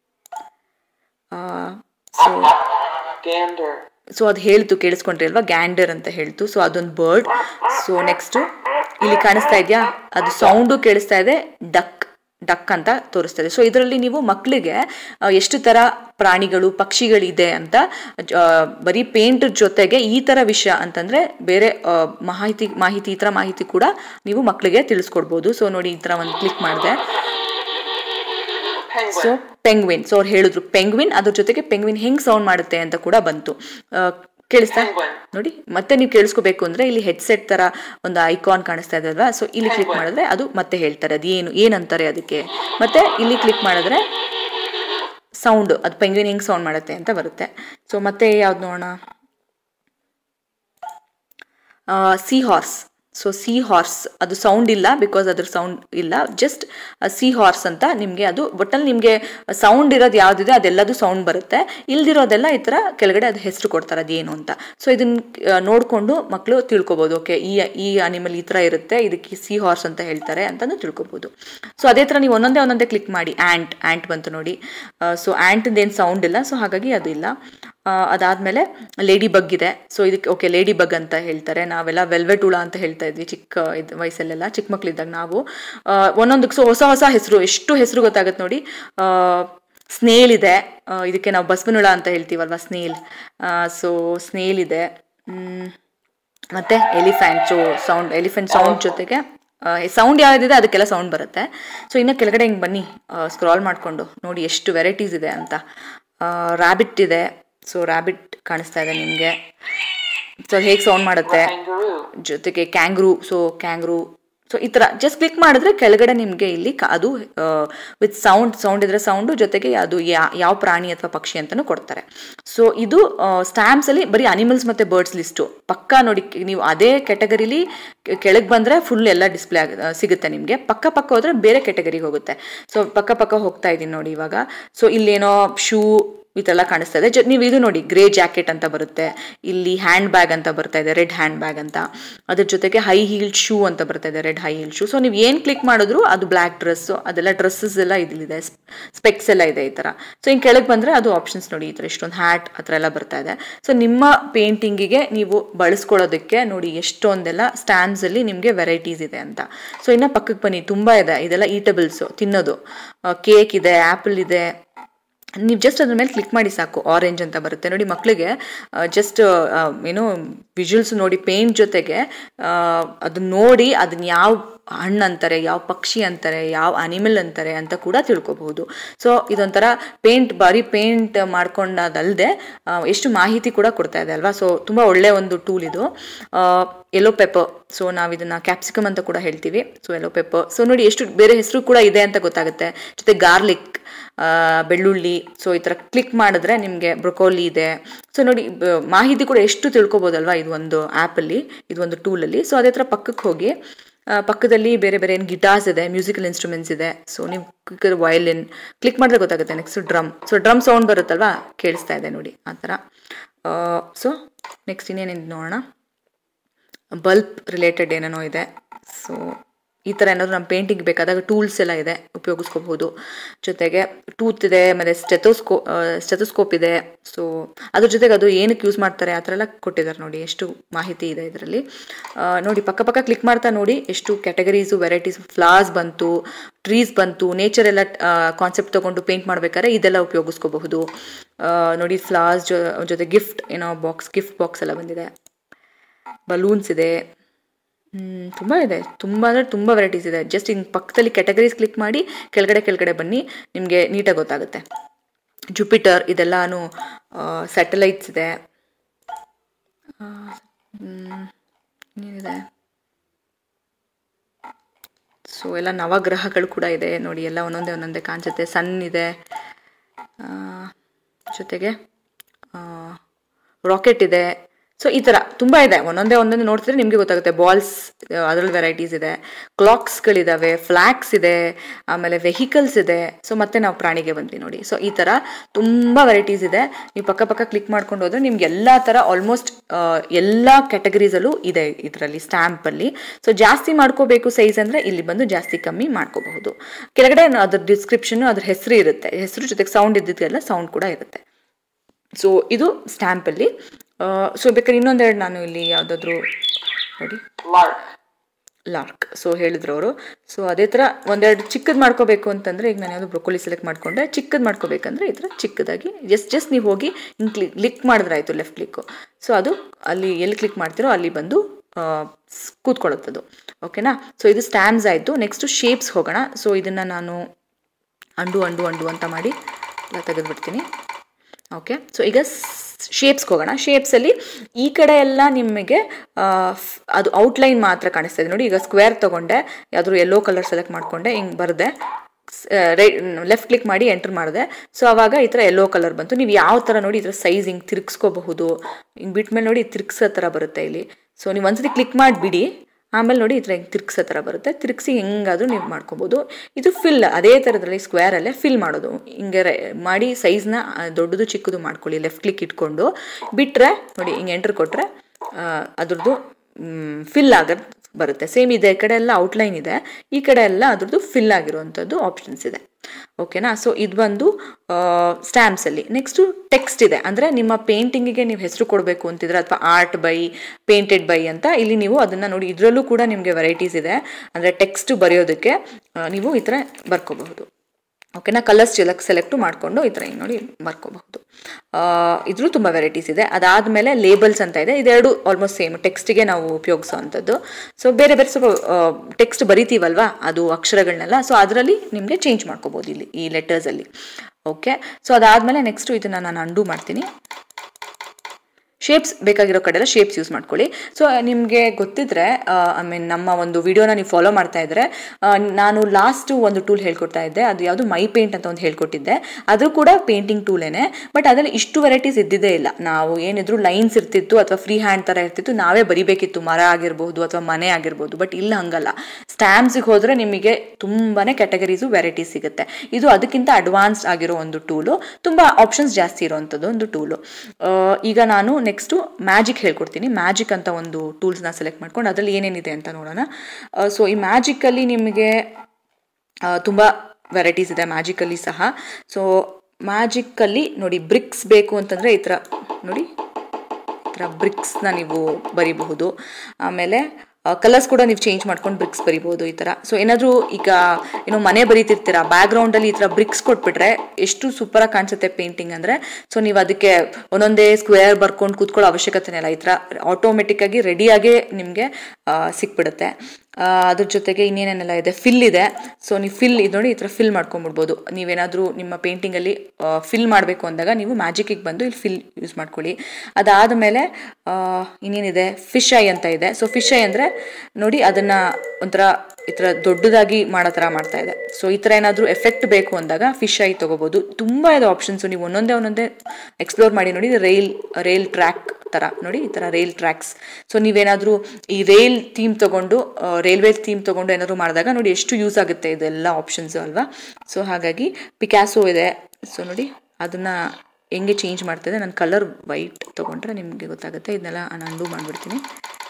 ಸೊ ಸೊ ಅದು ಹೇಳ್ತು ಕೇಳಿಸ್ಕೊಂಡ್ರಿ ಅಲ್ವಾ ಗ್ಯಾಂಡರ್ ಅಂತ ಹೇಳ್ತು ಸೊ ಅದೊಂದು ಬರ್ಡ್ ಸೊ ನೆಕ್ಸ್ಟು ಇಲ್ಲಿ ಕಾಣಿಸ್ತಾ ಇದೆಯಾ ಅದು ಸೌಂಡು ಕೇಳಿಸ್ತಾ ಇದೆ ಡಕ್ ಡಕ್ ಅಂತ ತೋರಿಸ್ತಾ ಇದೆ ಸೊ ಇದರಲ್ಲಿ ನೀವು ಮಕ್ಕಳಿಗೆ ಎಷ್ಟು ಥರ ಪ್ರಾಣಿಗಳು ಪಕ್ಷಿಗಳಿದೆ ಅಂತ ಬರೀ ಪೇಂಟ್ ಜೊತೆಗೆ ಈ ಥರ ವಿಷಯ ಅಂತಂದರೆ ಬೇರೆ ಮಾಹಿತಿ ಮಾಹಿತಿ ಈ ಥರ ಮಾಹಿತಿ ಕೂಡ ನೀವು ಮಕ್ಕಳಿಗೆ ತಿಳಿಸ್ಕೊಡ್ಬೋದು ಸೊ ನೋಡಿ ಈ ಥರ ಒಂದು ಕ್ಲಿಕ್ ಮಾಡಿದೆ ಸೊ ಪೆಂಗ್ವಿನ್ ಸೊ ಅವ್ರು ಹೇಳಿದ್ರು ಪೆಂಗ್ವಿನ್ ಅದ್ರ ಜೊತೆಗೆ ಪೆಂಗ್ವಿನ್ ಹೆಂಗ್ ಸೌಂಡ್ ಮಾಡುತ್ತೆ ಅಂತ ಕೂಡ ಬಂತು ಕೇಳಿಸ್ತಾ ನೋಡಿ ಮತ್ತೆ ನೀವು ಕೇಳಿಸ್ಕೋಬೇಕು ಅಂದ್ರೆ ಇಲ್ಲಿ ಹೆಡ್ಸೆಟ್ ತರ ಒಂದು ಐಕಾನ್ ಕಾಣಿಸ್ತಾ ಇದೆ ಅಲ್ವಾ ಸೊ ಇಲ್ಲಿ ಕ್ಲಿಕ್ ಮಾಡಿದ್ರೆ ಅದು ಮತ್ತೆ ಹೇಳ್ತಾರೆ ಅದು ಏನು ಏನಂತಾರೆ ಅದಕ್ಕೆ ಮತ್ತೆ ಇಲ್ಲಿ ಕ್ಲಿಕ್ ಮಾಡಿದ್ರೆ ಸೌಂಡ್ ಅದು ಪೆಂಗ್ವಿನ್ ಹೆಂಗ್ ಸೌಂಡ್ ಮಾಡುತ್ತೆ ಅಂತ ಬರುತ್ತೆ ಸೊ ಮತ್ತೆ ಯಾವ್ದು ನೋಡೋಣ seahorse so seahorse ಅದು ಸೌಂಡ್ ಇಲ್ಲ ಬಿಕಾಸ್ ಅದ್ರ ಸೌಂಡ್ ಇಲ್ಲ ಜಸ್ಟ್ ಸಿ ಹಾರ್ಸ್ ಅಂತ ನಿಮಗೆ ಅದು ಒಟ್ಟಲ್ಲಿ ನಿಮಗೆ ಸೌಂಡ್ ಇರೋದು ಯಾವುದಿದೆ ಅದೆಲ್ಲದು ಸೌಂಡ್ ಬರುತ್ತೆ ಇಲ್ದಿರೋದೆಲ್ಲ ಈ ಥರ ಕೆಳಗಡೆ ಅದು ಹೆಸರು ಕೊಡ್ತಾರೆ ಅದೇನು ಅಂತ ಸೊ ಇದನ್ನ ನೋಡಿಕೊಂಡು ಮಕ್ಕಳು ತಿಳ್ಕೊಬೋದು ಓಕೆ ಈ ಈ ಅನಿಮಲ್ ಈ ಥರ ಇರುತ್ತೆ ಇದಕ್ಕೆ ಸಿ ಹಾರ್ಸ್ ಅಂತ ಹೇಳ್ತಾರೆ ಅಂತಂದು ತಿಳ್ಕೊಬೋದು ಸೊ ಅದೇ ಥರ ನೀವು ಒಂದೊಂದೇ ಒಂದೊಂದೇ ಕ್ಲಿಕ್ ಮಾಡಿ ಆ್ಯಂಟ್ ಆ್ಯಂಟ್ ಬಂತು ನೋಡಿ ಸೊ ಆ್ಯಂಟಿಂದ ಏನು ಸೌಂಡ್ ಇಲ್ಲ ಸೊ ಹಾಗಾಗಿ ಅದು ಇಲ್ಲ ಅದಾದಮೇಲೆ ಲೇಡಿ ಬಗ್ ಇದೆ ಸೊ ಇದಕ್ಕೆ ಓಕೆ ಲೇಡಿ ಬಗ್ ಅಂತ ಹೇಳ್ತಾರೆ ನಾವೆಲ್ಲ ವೆಲ್ವೆಟ್ ಹುಳ ಅಂತ ಹೇಳ್ತಾ ಇದ್ವಿ ಚಿಕ್ಕ ಇದು ವಯಸ್ಸಲ್ಲೆಲ್ಲ ಚಿಕ್ಕ ಮಕ್ಕಳಿದ್ದಾಗ ನಾವು ಒಂದೊಂದಕ್ಕೆ ಸೊ ಹೊಸ ಹೊಸ ಹೆಸರು ಎಷ್ಟು ಹೆಸರು ಗೊತ್ತಾಗುತ್ತೆ ನೋಡಿ ಸ್ನೇಲ್ ಇದೆ ಇದಕ್ಕೆ ನಾವು ಬಸವನ ಹುಳ ಅಂತ ಹೇಳ್ತೀವಲ್ವ ಸ್ನೇಲ್ ಸೊ ಸ್ನೇಲ್ ಇದೆ ಮತ್ತು elephant so sound elephant sound ಜೊತೆಗೆ ಸೌಂಡ್ ಯಾವುದಿದೆ ಅದಕ್ಕೆಲ್ಲ ಸೌಂಡ್ ಬರುತ್ತೆ ಸೊ ಇನ್ನು ಕೆಳಗಡೆ ಹಿಂಗೆ ಬನ್ನಿ ಸ್ಕ್ರಾಲ್ ಮಾಡಿಕೊಂಡು ನೋಡಿ ಎಷ್ಟು ವೆರೈಟೀಸ್ ಇದೆ ಅಂತ ರ್ಯಾಬಿಟ್ ಇದೆ ಸೊ ರ್ಯಾಬಿಟ್ ಕಾಣಿಸ್ತಾ ಇದೆ ನಿಮಗೆ ಸೊ ಹೇಗೆ ಸೌಂಡ್ ಮಾಡುತ್ತೆ ಜೊತೆಗೆ ಕ್ಯಾಂಗ್ರೂ ಸೊ ಕ್ಯಾಂಗ್ರೂ ಸೊ ಈ ಥರ ಜಸ್ಟ್ ಕ್ಲಿಕ್ ಮಾಡಿದ್ರೆ ಕೆಳಗಡೆ ನಿಮಗೆ ಇಲ್ಲಿ ಅದು ವಿತ್ ಸೌಂಡ್ ಸೌಂಡ್ ಇದ್ರೆ ಸೌಂಡು ಜೊತೆಗೆ ಅದು ಯಾವ ಪ್ರಾಣಿ ಅಥವಾ ಪಕ್ಷಿ ಅಂತಲೂ ಕೊಡ್ತಾರೆ ಸೊ ಇದು ಸ್ಟ್ಯಾಂಪ್ಸಲ್ಲಿ ಬರೀ ಅನಿಮಲ್ಸ್ ಮತ್ತು ಬರ್ಡ್ಸ್ ಲಿಸ್ಟು ಪಕ್ಕ ನೋಡಿ ನೀವು ಅದೇ ಕೆಟಗರಿಲಿ ಕೆಳಗೆ ಬಂದರೆ ಫುಲ್ ಎಲ್ಲ ಡಿಸ್ಪ್ಲೇ ಆಗ ಸಿಗುತ್ತೆ ನಿಮಗೆ ಪಕ್ಕ ಪಕ್ಕ ಹೋದರೆ ಬೇರೆ ಕೆಟಗರಿಗೆ ಹೋಗುತ್ತೆ ಸೊ ಪಕ್ಕ ಪಕ್ಕ ಹೋಗ್ತಾ ಇದ್ದೀನಿ ನೋಡಿ ಇವಾಗ ಸೊ ಇಲ್ಲೇನೋ ಶೂ ಈ ಥರ ಕಾಣಿಸ್ತಾ ಇದೆ ಜ ನೀವು ಇದು ನೋಡಿ ಗ್ರೇ ಜಾಕೆಟ್ ಅಂತ ಬರುತ್ತೆ ಇಲ್ಲಿ ಹ್ಯಾಂಡ್ ಬ್ಯಾಗ್ ಅಂತ ಬರ್ತಾ ಇದೆ ರೆಡ್ ಹ್ಯಾಂಡ್ ಬ್ಯಾಗ್ ಅಂತ ಅದ್ರ ಜೊತೆಗೆ ಹೈ ಹೀಲ್ ಶೂ ಅಂತ ಬರ್ತಾ ಇದೆ red high heel shoe so ನೀವು ಏನು ಕ್ಲಿಕ್ ಮಾಡಿದ್ರು ಅದು ಬ್ಲ್ಯಾಕ್ ಡ್ರೆಸ್ಸು ಅದೆಲ್ಲ ಡ್ರೆಸ್ಸಸ್ ಎಲ್ಲ ಇದಿದೆ ಸ್ಪೆಕ್ಸ್ ಎಲ್ಲ ಇದೆ ಈ ಥರ ಸೊ ಹಿಂಗೆ ಕೆಳಗೆ ಬಂದರೆ ಅದು ಆಪ್ಷನ್ಸ್ ನೋಡಿ ಈ ಥರ ಇಷ್ಟೊಂದು ಹ್ಯಾಟ್ ಆ ಥರ ಎಲ್ಲ ಬರ್ತಾ ಇದೆ ಸೊ ನಿಮ್ಮ ಪೇಂಟಿಂಗಿಗೆ ನೀವು ಬಳಸ್ಕೊಳ್ಳೋದಕ್ಕೆ ನೋಡಿ ಎಷ್ಟೊಂದೆಲ್ಲ ಸ್ಟ್ಯಾಂಪ್ಸಲ್ಲಿ ನಿಮಗೆ ವೆರೈಟೀಸ್ ಇದೆ ಅಂತ ಸೊ ಇನ್ನು ಪಕ್ಕಕ್ಕೆ ಬನ್ನಿ ತುಂಬ ಇದೆ ಇದೆಲ್ಲ ಈಟಬಲ್ಸು ತಿನ್ನೋದು ಕೇಕ್ ಇದೆ ಆ್ಯಪಲ್ ಇದೆ ನೀವು ಜಸ್ಟ್ ಅದ್ರ ಮೇಲೆ ಕ್ಲಿಕ್ ಮಾಡಿ ಸಾಕು ಆರೆಂಜ್ ಅಂತ ಬರುತ್ತೆ ನೋಡಿ ಮಕ್ಕಳಿಗೆ ಜಸ್ಟ್ ಏನು ವಿಜುವಲ್ಸ್ ನೋಡಿ ಪೇಂಟ್ ಜೊತೆಗೆ ಅದನ್ನ ನೋಡಿ ಅದನ್ನ ಯಾವ ಹಣ್ಣು ಅಂತಾರೆ ಯಾವ ಪಕ್ಷಿ ಅಂತಾರೆ ಯಾವ ಅನಿಮಲ್ ಅಂತಾರೆ ಅಂತ ಕೂಡ ತಿಳ್ಕೊಬಹುದು ಸೊ ಇದೊಂಥರ ಪೇಂಟ್ ಬಾರಿ ಪೇಂಟ್ ಮಾಡ್ಕೊಂಡದಲ್ಲದೆ ಎಷ್ಟು ಮಾಹಿತಿ ಕೂಡ ಕೊಡ್ತಾ ಇದೆ ಅಲ್ವಾ ಸೊ ತುಂಬ ಒಳ್ಳೆಯ ಒಂದು ಟೂಲ್ ಇದು ಎಲ್ಲೋ ಪೆಪ್ಪರ್ ಸೊ ನಾವು ಇದನ್ನ ಕ್ಯಾಪ್ಸಿಕಮ್ ಅಂತ ಕೂಡ ಹೇಳ್ತೀವಿ ಸೊ ಎಲ್ಲೋ ಪೆಪ್ಪರ್ ಸೊ ನೋಡಿ ಎಷ್ಟು ಬೇರೆ ಹೆಸರು ಕೂಡ ಇದೆ ಅಂತ ಗೊತ್ತಾಗುತ್ತೆ ಜೊತೆ ಗಾರ್ಲಿಕ್ ಬೆಳ್ಳುಳ್ಳಿ ಸೊ ಈ ಥರ ಕ್ಲಿಕ್ ಮಾಡಿದ್ರೆ ನಿಮಗೆ ಬ್ರೊಕೋಲಿ ಇದೆ ಸೊ ನೋಡಿ ಮಾಹಿತಿ ಕೂಡ ಎಷ್ಟು ತಿಳ್ಕೊಬೋದಲ್ವಾ ಇದು ಒಂದು ಆ್ಯಪಲ್ಲಿ ಇದು ಒಂದು ಟೂಲಲ್ಲಿ ಸೊ ಅದೇ ಥರ ಪಕ್ಕಕ್ಕೆ ಹೋಗಿ ಪಕ್ಕದಲ್ಲಿ ಬೇರೆ ಬೇರೆ ಏನು ಗಿಟಾರ್ಸ್ ಇದೆ ಮ್ಯೂಸಿಕಲ್ ಇನ್ಸ್ಟ್ರೂಮೆಂಟ್ಸ್ ಇದೆ ಸೊ ನೀವು ವಯಲಿನ್ ಕ್ಲಿಕ್ ಮಾಡಿದ್ರೆ ಗೊತ್ತಾಗುತ್ತೆ next drum so drum sound ಬರುತ್ತಲ್ವಾ ಕೇಳಿಸ್ತಾ ಇದೆ ನೋಡಿ ಆ ಥರ ಸೊ ನೆಕ್ಸ್ಟ್ ಇನ್ನೇನಿದೆ ನೋಡೋಣ ಬಲ್ಬ್ ರಿಲೇಟೆಡ್ ಏನೇನೋ ಇದೆ ಸೊ ಈ ಥರ ಏನಾದರೂ ನಮ್ಮ ಪೇಂಟಿಂಗ್ ಬೇಕಾದಾಗ ಟೂಲ್ಸ್ ಎಲ್ಲ ಇದೆ ಉಪಯೋಗಿಸ್ಕೋಬಹುದು ಜೊತೆಗೆ ಟೂತ್ ಇದೆ ಮತ್ತು ಸ್ಟೆಥೋಸ್ಕೋ ಸ್ಟೆಥೋಸ್ಕೋಪ್ ಇದೆ ಸೊ ಅದ್ರ ಜೊತೆಗೆ ಅದು ಏನಕ್ಕೆ ಯೂಸ್ ಮಾಡ್ತಾರೆ ಆ ಥರ ಎಲ್ಲ ಕೊಟ್ಟಿದ್ದಾರೆ ನೋಡಿ ಎಷ್ಟು ಮಾಹಿತಿ ಇದೆ ಇದರಲ್ಲಿ ನೋಡಿ ಪಕ್ಕ ಪಕ್ಕ ಕ್ಲಿಕ್ ಮಾಡ್ತಾ ನೋಡಿ ಎಷ್ಟು ಕ್ಯಾಟಗರೀಸು ವೆರೈಟೀಸ್ ಫ್ಲಾರ್ಸ್ ಬಂತು ಟ್ರೀಸ್ ಬಂತು ನೇಚರ್ ಎಲ್ಲ ಕಾನ್ಸೆಪ್ಟ್ ತೊಗೊಂಡು ಪೇಂಟ್ ಮಾಡ್ಬೇಕಾದ್ರೆ ಇದೆಲ್ಲ ಉಪಯೋಗಿಸ್ಕೋಬಹುದು ನೋಡಿ ಫ್ಲಾರ್ಸ್ ಜೊ ಜೊತೆ ಗಿಫ್ಟ್ ಏನೋ ಬಾಕ್ಸ್ ಗಿಫ್ಟ್ ಬಾಕ್ಸ್ ಎಲ್ಲ ಬಂದಿದೆ ಬಲೂನ್ಸ್ ಇದೆ ತುಂಬ ಇದೆ ತುಂಬ ಅಂದರೆ ತುಂಬ ವೆರೈಟೀಸ್ ಇದೆ ಜಸ್ಟ್ ಹಿಂಗೆ ಪಕ್ಕದಲ್ಲಿ ಕ್ಯಾಟಗರೀಸ್ ಕ್ಲಿಕ್ ಮಾಡಿ ಕೆಳಗಡೆ ಕೆಳಗಡೆ ಬನ್ನಿ ನಿಮಗೆ ನೀಟಾಗಿ ಗೊತ್ತಾಗುತ್ತೆ ಜುಪಿಟರ್ ಇದೆಲ್ಲಾನು ಸ್ಯಾಟಲೈಟ್ಸ್ ಇದೆ ಏನಿದೆ ಸೊ ಎಲ್ಲ ನವಗ್ರಹಗಳು ಕೂಡ ಇದೆ ನೋಡಿ ಎಲ್ಲ ಒಂದೊಂದೇ ಒಂದೊಂದೇ ಕಾಣಿಸುತ್ತೆ ಸನ್ ಇದೆ ಜೊತೆಗೆ ರಾಕೆಟ್ ಇದೆ ಸೊ ಈ ಥರ ತುಂಬ ಇದೆ ಒಂದೊಂದೇ ಒಂದೊಂದೇ ನೋಡ್ತಿದ್ರೆ ನಿಮಗೆ ಗೊತ್ತಾಗುತ್ತೆ ಬಾಲ್ಸ್ ಅದರಲ್ಲಿ ವೆರೈಟೀಸ್ ಇದೆ ಕ್ಲಾಕ್ಸ್ಗಳಿದ್ದಾವೆ ಫ್ಲ್ಯಾಗ್ಸ್ ಇದೆ ಆಮೇಲೆ ವೆಹಿಕಲ್ಸ್ ಇದೆ ಸೊ ಮತ್ತೆ ನಾವು ಪ್ರಾಣಿಗೆ ಬಂದ್ವಿ ನೋಡಿ ಸೊ ಈ ಥರ ತುಂಬ ವೆರೈಟೀಸ್ ಇದೆ ನೀವು ಪಕ್ಕ ಪಕ್ಕ ಕ್ಲಿಕ್ ಮಾಡ್ಕೊಂಡು ಹೋದ್ರೆ ನಿಮ್ಗೆ ಎಲ್ಲ ಥರ ಆಲ್ಮೋಸ್ಟ್ ಎಲ್ಲ ಕ್ಯಾಟಗರೀಸಲ್ಲೂ ಇದೆ ಇದರಲ್ಲಿ ಸ್ಟ್ಯಾಂಪಲ್ಲಿ ಸೊ ಜಾಸ್ತಿ ಮಾಡ್ಕೋಬೇಕು ಸೈಜ್ ಅಂದರೆ ಇಲ್ಲಿ ಬಂದು ಜಾಸ್ತಿ ಕಮ್ಮಿ ಮಾಡ್ಕೋಬಹುದು ಕೆಳಗಡೆ ಅದ್ರ ಡಿಸ್ಕ್ರಿಪ್ಷನ್ ಅದ್ರ ಹೆಸರು ಇರುತ್ತೆ ಹೆಸರು ಜೊತೆಗೆ ಸೌಂಡ್ ಇದ್ದಿದ್ದೆಲ್ಲ ಸೌಂಡ್ ಕೂಡ ಇರುತ್ತೆ ಸೊ ಇದು ಸ್ಟ್ಯಾಂಪಲ್ಲಿ ಸೊ ಬೇಕಾದ್ರೆ ಇನ್ನೊಂದೆರಡು ನಾನು ಇಲ್ಲಿ ಯಾವುದಾದ್ರೂ ನೋಡಿ ಲಾರ್ಕ್ ಸೊ ಹೇಳಿದ್ರು ಅವರು ಸೊ ಅದೇ ಥರ ಒಂದೆರಡು ಚಿಕ್ಕದು ಮಾಡ್ಕೋಬೇಕು ಅಂತಂದರೆ ಈಗ ನಾನು ಯಾವುದು ಬ್ರೊಕೊಲಿ ಸೆಲೆಕ್ಟ್ ಮಾಡ್ಕೊಂಡ್ರೆ ಚಿಕ್ಕದು ಮಾಡ್ಕೋಬೇಕಂದ್ರೆ ಈ ಥರ ಚಿಕ್ಕದಾಗಿ ಜಸ್ಟ್ ಜಸ್ಟ್ ನೀವು ಹೋಗಿ ಹಿಂಗೆ ಕ್ಲಿಕ್ ಕ್ಲಿಕ್ ಮಾಡಿದ್ರೆ ಆಯಿತು ಲೆಫ್ಟ್ ಕ್ಲಿಕ್ಕು ಸೊ ಅದು ಅಲ್ಲಿ ಎಲ್ಲಿ ಕ್ಲಿಕ್ ಮಾಡ್ತೀರೋ ಅಲ್ಲಿ ಬಂದು ಕೂತ್ಕೊಳ್ಳುತ್ತದು ಓಕೆನಾ ಸೊ ಇದು ಸ್ಟ್ಯಾಂಡ್ಸ್ ಆಯಿತು ನೆಕ್ಸ್ಟು ಶೇಪ್ಸ್ ಹೋಗೋಣ ಸೊ ಇದನ್ನು ನಾನು ಅಂಡು ಅಂಡು ಅಂಡು ಅಂತ ಮಾಡಿ ಎಲ್ಲ ತೆಗೆದುಬಿಡ್ತೀನಿ ಓಕೆ ಸೊ ಈಗ ಶೇಪ್ಸ್ಗೆ ಹೋಗೋಣ ಶೇಪ್ಸಲ್ಲಿ ಈ ಕಡೆ ಎಲ್ಲ ನಿಮಗೆ ಅದು ಔಟ್ಲೈನ್ ಮಾತ್ರ ಕಾಣಿಸ್ತಾ ಇದೆ ನೋಡಿ ಈಗ ಸ್ಕ್ವೇರ್ ತೊಗೊಂಡೆ ಯಾವ್ದಾದ್ರು ಯೆಲ್ಲೋ ಕಲರ್ ಸೆಲೆಕ್ಟ್ ಮಾಡಿಕೊಂಡೆ ಹಿಂಗೆ ಬರದೆ ರೈ ಲೆಫ್ಟ್ ಕ್ಲಿಕ್ ಮಾಡಿ ಎಂಟರ್ ಮಾಡಿದೆ ಸೊ ಆವಾಗ ಈ ಥರ ಯೆಲ್ಲೋ ಕಲರ್ ಬಂತು ನೀವು ಯಾವ ಥರ ನೋಡಿ ಈ ಥರ ಸೈಜ್ ಹಿಂಗೆ ತಿರ್ಗಿಸ್ಕೋಬಹುದು ಹಿಂಗೆ ಬಿಟ್ಮೇಲೆ ನೋಡಿ ತಿರ್ಗ್ಸೋ ಥರ ಬರುತ್ತೆ ಇಲ್ಲಿ ಸೊ ನೀವು ಒಂದ್ಸತಿ ಕ್ಲಿಕ್ ಮಾಡಿಬಿಡಿ ಆಮೇಲೆ ನೋಡಿ ಈ ಥರ ಹಿಂಗೆ ತಿರ್ಗ್ಸೋ ಥರ ಬರುತ್ತೆ ತಿರ್ಗಿಸಿ ಹೆಂಗಾದರೂ ನೀವು ಮಾಡ್ಕೊಬೋದು ಇದು ಫಿಲ್ ಅದೇ ಥರದ್ರಲ್ಲಿ ಸ್ಕ್ವೇರಲ್ಲೇ ಫಿಲ್ ಮಾಡೋದು ಹಿಂಗೆ ರೆ- ಮಾಡಿ ಸೈಜ್ನ ದೊಡ್ಡದು ಚಿಕ್ಕದು ಮಾಡ್ಕೊಳ್ಳಿ ಲೆಫ್ಟ್ ಕ್ಲಿಕ್ ಇಟ್ಕೊಂಡು ಬಿಟ್ಟರೆ ನೋಡಿ ಹಿಂಗೆ ಎಂಟ್ರ್ ಕೊಟ್ಟರೆ ಅದ್ರದ್ದು ಫಿಲ್ ಆಗೋದು ಬರುತ್ತೆ ಸೇಮ್ ಇದೆ ಈ ಕಡೆ ಎಲ್ಲ ಔಟ್ಲೈನ್ ಇದೆ ಈ ಕಡೆ ಎಲ್ಲ ಅದ್ರದ್ದು ಫಿಲ್ ಆಗಿರುವಂಥದ್ದು ಆಪ್ಷನ್ಸ್ ಇದೆ ಓಕೆನಾ ಸೊ ಇದು ಬಂದು ಸ್ಟ್ಯಾಂಪ್ಸಲ್ಲಿ ನೆಕ್ಸ್ಟು ಟೆಕ್ಸ್ಟ್ ಇದೆ ಅಂದರೆ ನಿಮ್ಮ ಪೇಂಟಿಂಗಿಗೆ ನೀವು ಹೆಸರು ಕೊಡಬೇಕು ಅಂತಿದ್ರೆ ಅಥವಾ ಆರ್ಟ್ ಬೈ ಪೇಂಟೆಡ್ ಬೈ ಅಂತ ಇಲ್ಲಿ ನೀವು ಅದನ್ನು ನೋಡಿ ಇದರಲ್ಲೂ ಕೂಡ ನಿಮಗೆ ವೆರೈಟೀಸ್ ಇದೆ ಅಂದರೆ ಟೆಕ್ಸ್ಟ್ ಬರೆಯೋದಕ್ಕೆ ಆ, ನೀವು ಈ ಥರ ಬರ್ಕೋಬಹುದು ಓಕೆನಾ ಕಲರ್ಸ್ ಸೆಲೆಕ್ಟ್ ಸೆಲೆಕ್ಟು ಮಾಡಿಕೊಂಡು ಈ ಥರ ಹಿಂಗೆ ನೋಡಿ ಬರ್ಕೋಬಹುದು ಇದ್ರೂ ತುಂಬ ವೆರೈಟೀಸ್ ಇದೆ ಅದಾದಮೇಲೆ ಲೇಬಲ್ಸ್ ಅಂತ ಇದೆ ಇದೆರಡು ಆಲ್ಮೋಸ್ಟ್ ಸೇಮ್ ಟೆಕ್ಸ್ಟಿಗೆ ನಾವು ಉಪಯೋಗಿಸೋವಂಥದ್ದು ಸೊ ಬೇರೆ ಬೇರೆ ಸ್ವಲ್ಪ ಟೆಕ್ಸ್ಟ್ ಬರಿತೀವಲ್ವಾ ಅದು ಅಕ್ಷರಗಳನ್ನೆಲ್ಲ ಸೊ ಅದರಲ್ಲಿ ನಿಮಗೆ ಚೇಂಜ್ ಮಾಡ್ಕೋಬೋದು ಇಲ್ಲಿ ಈ ಲೆಟರ್ಸಲ್ಲಿ ಓಕೆ ಸೊ ಅದಾದಮೇಲೆ ನೆಕ್ಸ್ಟು ಇದನ್ನು ನಾನು ಅಂಡು ಮಾಡ್ತೀನಿ ಶೇಪ್ಸ್ ಬೇಕಾಗಿರೋ ಕಡೆ ಎಲ್ಲ ಶೇಪ್ಸ್ ಯೂಸ್ ಮಾಡ್ಕೊಳ್ಳಿ ಸೊ ನಿಮಗೆ ಗೊತ್ತಿದ್ರೆ ಐ ಮೀನ್ ನಮ್ಮ ಒಂದು ವಿಡಿಯೋನ ನೀವು ಫಾಲೋ ಮಾಡ್ತಾ ಇದ್ರೆ ಆ, ನಾನು ಲಾಸ್ಟ್ ಒಂದು ಟೂಲ್ ಹೇಳ್ಕೊಡ್ತಾ ಇದ್ದೆ ಅದು ಯಾವುದು ಮೈ ಪೇಂಟ್ ಅಂತ ಒಂದು ಹೇಳ್ಕೊಟ್ಟಿದ್ದೆ ಅದು ಕೂಡ ಪೇಂಟಿಂಗ್ ಟೂಲೇನೆ ಬಟ್ ಅದರಲ್ಲಿ ಇಷ್ಟು ವೆರೈಟೀಸ್ ಇದ್ದಿದ್ದೇ ಇಲ್ಲ ನಾವು ಏನಿದ್ರು ಲೈನ್ಸ್ ಇರ್ತಿತ್ತು ಅಥವಾ ಫ್ರೀ ಹ್ಯಾಂಡ್ ಥರ ಇರ್ತಿತ್ತು ನಾವೇ ಬರಿಬೇಕಿತ್ತು ಮರ ಆಗಿರ್ಬೋದು ಅಥವಾ ಮನೆ ಆಗಿರ್ಬೋದು ಬಟ್ ಇಲ್ಲ ಹಂಗಲ್ಲ ಸ್ಟ್ಯಾಂಪ್ಸಿಗೆ ಹೋದರೆ ನಿಮಗೆ ತುಂಬಾ ಕ್ಯಾಟಗರೀಸು ವೆರೈಟೀಸ್ ಸಿಗುತ್ತೆ ಇದು ಅದಕ್ಕಿಂತ ಅಡ್ವಾನ್ಸ್ ಆಗಿರೋ ಒಂದು ಟೂಲು ತುಂಬ ಆಪ್ಷನ್ಸ್ ಜಾಸ್ತಿ ಇರೋವಂಥದ್ದು ಒಂದು ಟೂಲು ಈಗ ನಾನು ನೆಕ್ಸ್ಟು ಮ್ಯಾಜಿಕ್ ಹೇಳ್ಕೊಡ್ತೀನಿ ಮ್ಯಾಜಿಕ್ ಅಂತ ಒಂದು ಟೂಲ್ಸ್ನ ಸೆಲೆಕ್ಟ್ ಮಾಡ್ಕೊಂಡು ಅದರಲ್ಲಿ ಏನೇನಿದೆ ಅಂತ ನೋಡೋಣ ಸೊ ಈ ಮ್ಯಾಜಿಕಲ್ಲಿ ನಿಮಗೆ ತುಂಬ ವೆರೈಟೀಸ್ ಇದೆ ಮ್ಯಾಜಿಕಲ್ಲಿ ಸಹ ಸೊ ಮ್ಯಾಜಿಕಲ್ಲಿ ನೋಡಿ ಬ್ರಿಕ್ಸ್ ಬೇಕು ಅಂತಂದರೆ ಈ ಥರ ನೋಡಿ ಈ ಥರ ಬ್ರಿಕ್ಸ್ನ ನೀವು ಬರಿಬಹುದು ಆಮೇಲೆ ಕಲರ್ಸ್ ಕೂಡ ನೀವು ಚೇಂಜ್ ಮಾಡ್ಕೊಂಡು ಬ್ರಿಕ್ಸ್ ಬರಿಬೋದು ಈ ಥರ ಸೊ ಏನಾದರೂ ಈಗ ಏನೋ ಮನೆ ಬರೀತಿರ್ತೀರಾ ಬ್ಯಾಕ್ಗ್ರೌಂಡಲ್ಲಿ ಈ ಥರ ಬ್ರಿಕ್ಸ್ ಕೊಟ್ಬಿಟ್ರೆ ಎಷ್ಟು ಸೂಪರಾಗಿ ಕಾಣಿಸುತ್ತೆ ಪೇಂಟಿಂಗ್ ಅಂದರೆ ಸೊ ನೀವು ಅದಕ್ಕೆ ಒಂದೊಂದೇ ಸ್ಕ್ವೇರ್ ಬರ್ಕೊಂಡು ಕೂತ್ಕೊಳ್ಳೋ ಅವಶ್ಯಕತೆನೇ ಇಲ್ಲ ಈ ಥರ ಆಟೋಮೆಟಿಕ್ಕಾಗಿ ರೆಡಿಯಾಗೇ ನಿಮಗೆ ಸಿಕ್ಬಿಡುತ್ತೆ ಆ, ಅದ್ರ ಜೊತೆಗೆ ಇನ್ನೇನೇನೆಲ್ಲ ಇದೆ ಫಿಲ್ ಇದೆ ಸೊ ನೀವು ಫಿಲ್ ಇದು ನೋಡಿ ಈ ಥರ ಫಿಲ್ ಮಾಡ್ಕೊಂಬಿಡ್ಬೋದು ನೀವೇನಾದರೂ ನಿಮ್ಮ ಪೇಂಟಿಂಗಲ್ಲಿ ಫಿಲ್ ಮಾಡಬೇಕು ಅಂದಾಗ ನೀವು ಮ್ಯಾಜಿಕಿಗೆ ಬಂದು ಇಲ್ಲಿ ಫಿಲ್ ಯೂಸ್ ಮಾಡ್ಕೊಳ್ಳಿ ಅದಾದಮೇಲೆ ಇನ್ನೇನಿದೆ ಫಿಶ್ ಐ ಅಂತ ಇದೆ ಸೊ ಫಿಶ್ ಐ ಅಂದರೆ ನೋಡಿ ಅದನ್ನು ಒಂಥರ ಈ ಥರ ದೊಡ್ಡದಾಗಿ ಮಾಡೋ ಥರ ಮಾಡ್ತಾ ಇದೆ ಸೊ ಈ ಥರ ಏನಾದರೂ ಎಫೆಕ್ಟ್ ಬೇಕು ಅಂದಾಗ ಫಿಶ್ ಐ ತೊಗೋಬೋದು ತುಂಬ ಇದೆ ಆಪ್ಷನ್ಸು ನೀವು ಒಂದೊಂದೇ ಒಂದೊಂದೇ ಎಕ್ಸ್ಪ್ಲೋರ್ ಮಾಡಿ ನೋಡಿ ರೈಲ್ ರೈಲ್ ಟ್ರ್ಯಾಕ್ ಥರ ನೋಡಿ ಈ ಥರ ರೈಲ್ ಟ್ರ್ಯಾಕ್ಸ್ ಸೊ ನೀವೇನಾದರೂ ಈ ರೈಲ್ ಥೀಮ್ ತೊಗೊಂಡು ರೈಲ್ವೆ ಥೀಮ್ ತೊಗೊಂಡು ಏನಾದರೂ ಮಾಡಿದಾಗ ನೋಡಿ ಎಷ್ಟು ಯೂಸ್ ಆಗುತ್ತೆ ಇದೆಲ್ಲ ಆಪ್ಷನ್ಸು ಅಲ್ವಾ ಸೊ ಹಾಗಾಗಿ ಪಿಕ್ಯಾಸೋ ಇದೆ ಸೊ ನೋಡಿ ಅದನ್ನು ಹೆಂಗೆ ಚೇಂಜ್ ಮಾಡ್ತಿದೆ ನಾನು ಕಲರ್ ವೈಟ್ ತೊಗೊಂಡ್ರೆ ನಿಮಗೆ ಗೊತ್ತಾಗುತ್ತೆ ಇದನ್ನೆಲ್ಲ ನಾನು ಅಂಡು ಮಾಡಿಬಿಡ್ತೀನಿ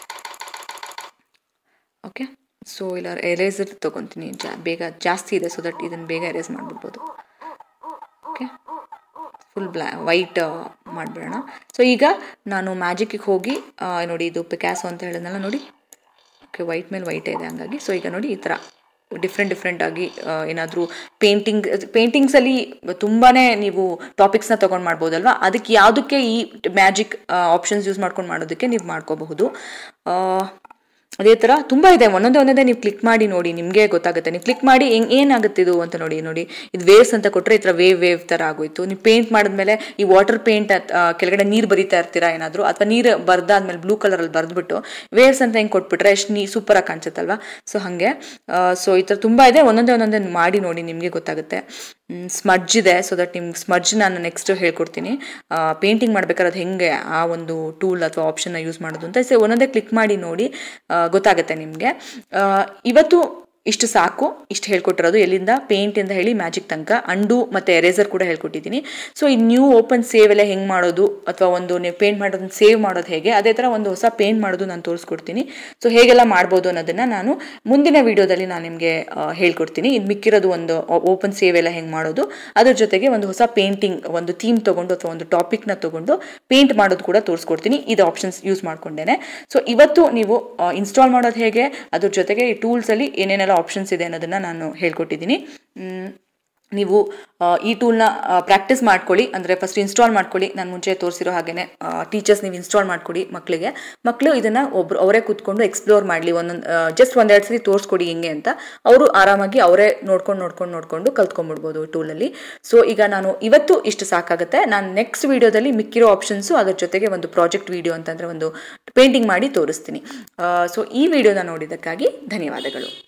ಓಕೆ ಸೊ ಇಲ್ಲ ಎರೇಸರ್ ತೊಗೊತೀನಿ ಜಾ ಬೇಗ ಜಾಸ್ತಿ ಇದೆ ಸೊ ದಟ್ ಇದನ್ನು ಬೇಗ ಎರೇಸ್ ಮಾಡಿಬಿಡ್ಬೋದು ಓಕೆ ಫುಲ್ ಬ್ಲ್ಯಾ ವೈಟ್ ಮಾಡಿಬಿಡೋಣ ಸೊ ಈಗ ನಾನು ಮ್ಯಾಜಿಕ್ಕಿಗೆ ಹೋಗಿ ಆ, ನೋಡಿ ಇದು ಪಿಕ್ಯಾಸೋ ಅಂತ ಹೇಳಿದ್ನಲ್ಲ ನೋಡಿ ಓಕೆ ವೈಟ್ ಮೇಲೆ ವೈಟೇ ಇದೆ ಹಂಗಾಗಿ ಸೊ ಈಗ ನೋಡಿ ಈ ಥರ ಡಿಫ್ರೆಂಟ್ ಡಿಫ್ರೆಂಟ್ ಆಗಿ ಏನಾದರೂ ಪೇಂಟಿಂಗ್ ಪೇಂಟಿಂಗ್ಸಲ್ಲಿ ತುಂಬಾ ನೀವು ಟಾಪಿಕ್ಸ್ನ ತೊಗೊಂಡು ಮಾಡ್ಬೋದಲ್ವಾ ಅದಕ್ಕೆ ಯಾವುದಕ್ಕೆ ಈ ಮ್ಯಾಜಿಕ್ ಆಪ್ಷನ್ಸ್ ಯೂಸ್ ಮಾಡ್ಕೊಂಡು ಮಾಡೋದಕ್ಕೆ ನೀವು ಮಾಡ್ಕೋಬಹುದು ಆ, ಅದೇ ಥರ ತುಂಬ ಇದೆ ಒಂದೊಂದೇ ಒಂದೊಂದೇ ನೀವು ಕ್ಲಿಕ್ ಮಾಡಿ ನೋಡಿ ನಿಮಗೆ ಗೊತ್ತಾಗುತ್ತೆ ನೀವು ಕ್ಲಿಕ್ ಮಾಡಿ ಹೆಂಗ್ ಏನಾಗುತ್ತೆ ಇದು ಅಂತ ನೋಡಿ ನೋಡಿ ಇದು ವೇವ್ಸ್ ಅಂತ ಕೊಟ್ಟರೆ ಈ ಥರ ವೇವ್ ವೇವ್ ಥರ ಆಗೋಯ್ತು ನೀವು ಪೇಂಟ್ ಮಾಡಿದ್ಮೇಲೆ ಈ ವಾಟರ್ ಪೇಂಟ್ ಕೆಳಗಡೆ ನೀರು ಬರಿತಾ ಇರ್ತೀರಾ ಏನಾದರೂ ಅಥವಾ ನೀರು ಬರ್ದಾದ್ಮೇಲೆ ಬ್ಲೂ ಕಲರಲ್ಲಿ ಬರೆದ್ಬಿಟ್ಟು ವೇವ್ಸ್ ಅಂತ ಹೆಂಗೆ ಕೊಟ್ಬಿಟ್ರೆ ಎಷ್ಟು ನೀ ಸೂಪರಾಗಿ ಕಾಣಿಸುತ್ತಲ್ವಾ ಸೊ ಹಾಗೆ ಸೊ ಈ ಥರ ತುಂಬ ಇದೆ ಒಂದೊಂದೇ ಒಂದೊಂದೇ ಮಾಡಿ ನೋಡಿ ನಿಮಗೆ ಗೊತ್ತಾಗುತ್ತೆ ಸ್ಮಡ್ಜ್ ಇದೆ ಸೊ ದಟ್ ನಿಮ್ಗೆ ಸ್ಮಡ್ಜ್ ನಾನು ನೆಕ್ಸ್ಟ್ ಹೇಳ್ಕೊಡ್ತೀನಿ ಪೇಂಟಿಂಗ್ ಮಾಡ್ಬೇಕಾದ್ರೆ ಅದು ಹೆಂಗೆ ಆ ಒಂದು ಟೂಲ್ ಅಥವಾ ಆಪ್ಷನ್ನ ಯೂಸ್ ಮಾಡೋದು ಅಂತ ಸೊ ಒಂದೊಂದೇ ಕ್ಲಿಕ್ ಮಾಡಿ ನೋಡಿ ಆ, ಗೊತ್ತಾಗುತ್ತೆ ನಿಮಗೆ ಇವತ್ತು ಇಷ್ಟು ಸಾಕು ಇಷ್ಟು ಹೇಳ್ಕೊಟ್ಟಿರೋದು ಎಲ್ಲಿಂದ ಪೇಂಟಿಂದ ಹೇಳಿ ಮ್ಯಾಜಿಕ್ ತನಕ ಅಂಡು ಮತ್ತು ಎರೇಸರ್ ಕೂಡ ಹೇಳ್ಕೊಟ್ಟಿದ್ದೀನಿ ಸೊ ಈ ನ್ಯೂ ಓಪನ್ ಸೇವ್ ಎಲ್ಲ ಹೆಂಗೆ ಮಾಡೋದು ಅಥವಾ ಒಂದು ನೀವು ಪೇಂಟ್ ಮಾಡೋದನ್ನ ಸೇವ್ ಮಾಡೋದು ಹೇಗೆ ಅದೇ ಥರ ಒಂದು ಹೊಸ ಪೇಂಟ್ ಮಾಡೋದು ನಾನು ತೋರಿಸ್ಕೊಡ್ತೀನಿ ಸೊ ಹೇಗೆಲ್ಲ ಮಾಡ್ಬೋದು ಅನ್ನೋದನ್ನು ನಾನು ಮುಂದಿನ ವಿಡಿಯೋದಲ್ಲಿ ನಾನು ನಿಮಗೆ ಹೇಳ್ಕೊಡ್ತೀನಿ ಇದು ಮಿಕ್ಕಿರೋದು ಒಂದು ಓಪನ್ ಸೇವ್ ಎಲ್ಲ ಹೆಂಗೆ ಮಾಡೋದು ಅದ್ರ ಜೊತೆಗೆ ಒಂದು ಹೊಸ ಪೇಂಟಿಂಗ್ ಒಂದು ಥೀಮ್ ತೊಗೊಂಡು ಅಥವಾ ಒಂದು ಟಾಪಿಕ್ನ ತೊಗೊಂಡು ಪೇಂಟ್ ಮಾಡೋದು ಕೂಡ ತೋರಿಸ್ಕೊಡ್ತೀನಿ ಇದು ಆಪ್ಷನ್ಸ್ ಯೂಸ್ ಮಾಡ್ಕೊಂಡೇನೆ ಸೊ ಇವತ್ತು ನೀವು ಇನ್ಸ್ಟಾಲ್ ಮಾಡೋದು ಹೇಗೆ ಅದ್ರ ಜೊತೆಗೆ ಈ ಟೂಲ್ಸಲ್ಲಿ ಏನೇನೆಲ್ಲ ಆಪ್ಷನ್ಸ್ ಇದೆ ಅನ್ನೋದನ್ನು ನಾನು ಹೇಳ್ಕೊಟ್ಟಿದ್ದೀನಿ ಮ್, ನೀವು ಆ, ಈ ಟೂಲ್ನ ಪ್ರಾಕ್ಟೀಸ್ ಮಾಡ್ಕೊಳ್ಳಿ ಅಂದರೆ ಫಸ್ಟ್ ಇನ್ಸ್ಟಾಲ್ ಮಾಡ್ಕೊಳ್ಳಿ ನಾನು ಮುಂಚೆ ತೋರಿಸಿರೋ ಹಾಗೆಯೇ ಟೀಚರ್ಸ್ ನೀವು ಇನ್ಸ್ಟಾಲ್ ಮಾಡ್ಕೊಡಿ ಮಕ್ಕಳಿಗೆ ಮಕ್ಕಳು ಇದನ್ನು ಒಬ್ರು ಅವರೇ ಕೂತ್ಕೊಂಡು ಎಕ್ಸ್ಪ್ಲೋರ್ ಮಾಡಲಿ ಒಂದೊಂದು ಜಸ್ಟ್ ಒಂದೆರಡು ಸರಿ ತೋರಿಸ್ಕೊಡಿ ಹೆಂಗೆ ಅಂತ ಅವರು ಆರಾಮಾಗಿ ಅವರೇ ನೋಡ್ಕೊಂಡು ನೋಡ್ಕೊಂಡು ನೋಡಿಕೊಂಡು ಕಲ್ತ್ಕೊಂಡ್ಬಿಡ್ಬೋದು ಟೂಲಲ್ಲಿ ಸೊ ಈಗ ನಾನು ಇವತ್ತು ಇಷ್ಟು ಸಾಕಾಗುತ್ತೆ ನಾನು ನೆಕ್ಸ್ಟ್ ವಿಡಿಯೋದಲ್ಲಿ ಮಿಕ್ಕಿರೋ ಆಪ್ಷನ್ಸು ಅದ್ರ ಜೊತೆಗೆ ಒಂದು ಪ್ರಾಜೆಕ್ಟ್ ವಿಡಿಯೋ ಅಂತಂದರೆ ಒಂದು ಪೇಂಟಿಂಗ್ ಮಾಡಿ ತೋರಿಸ್ತೀನಿ ಸೊ ಈ ವಿಡಿಯೋನ ನೋಡಿದ್ದಕ್ಕಾಗಿ ಧನ್ಯವಾದಗಳು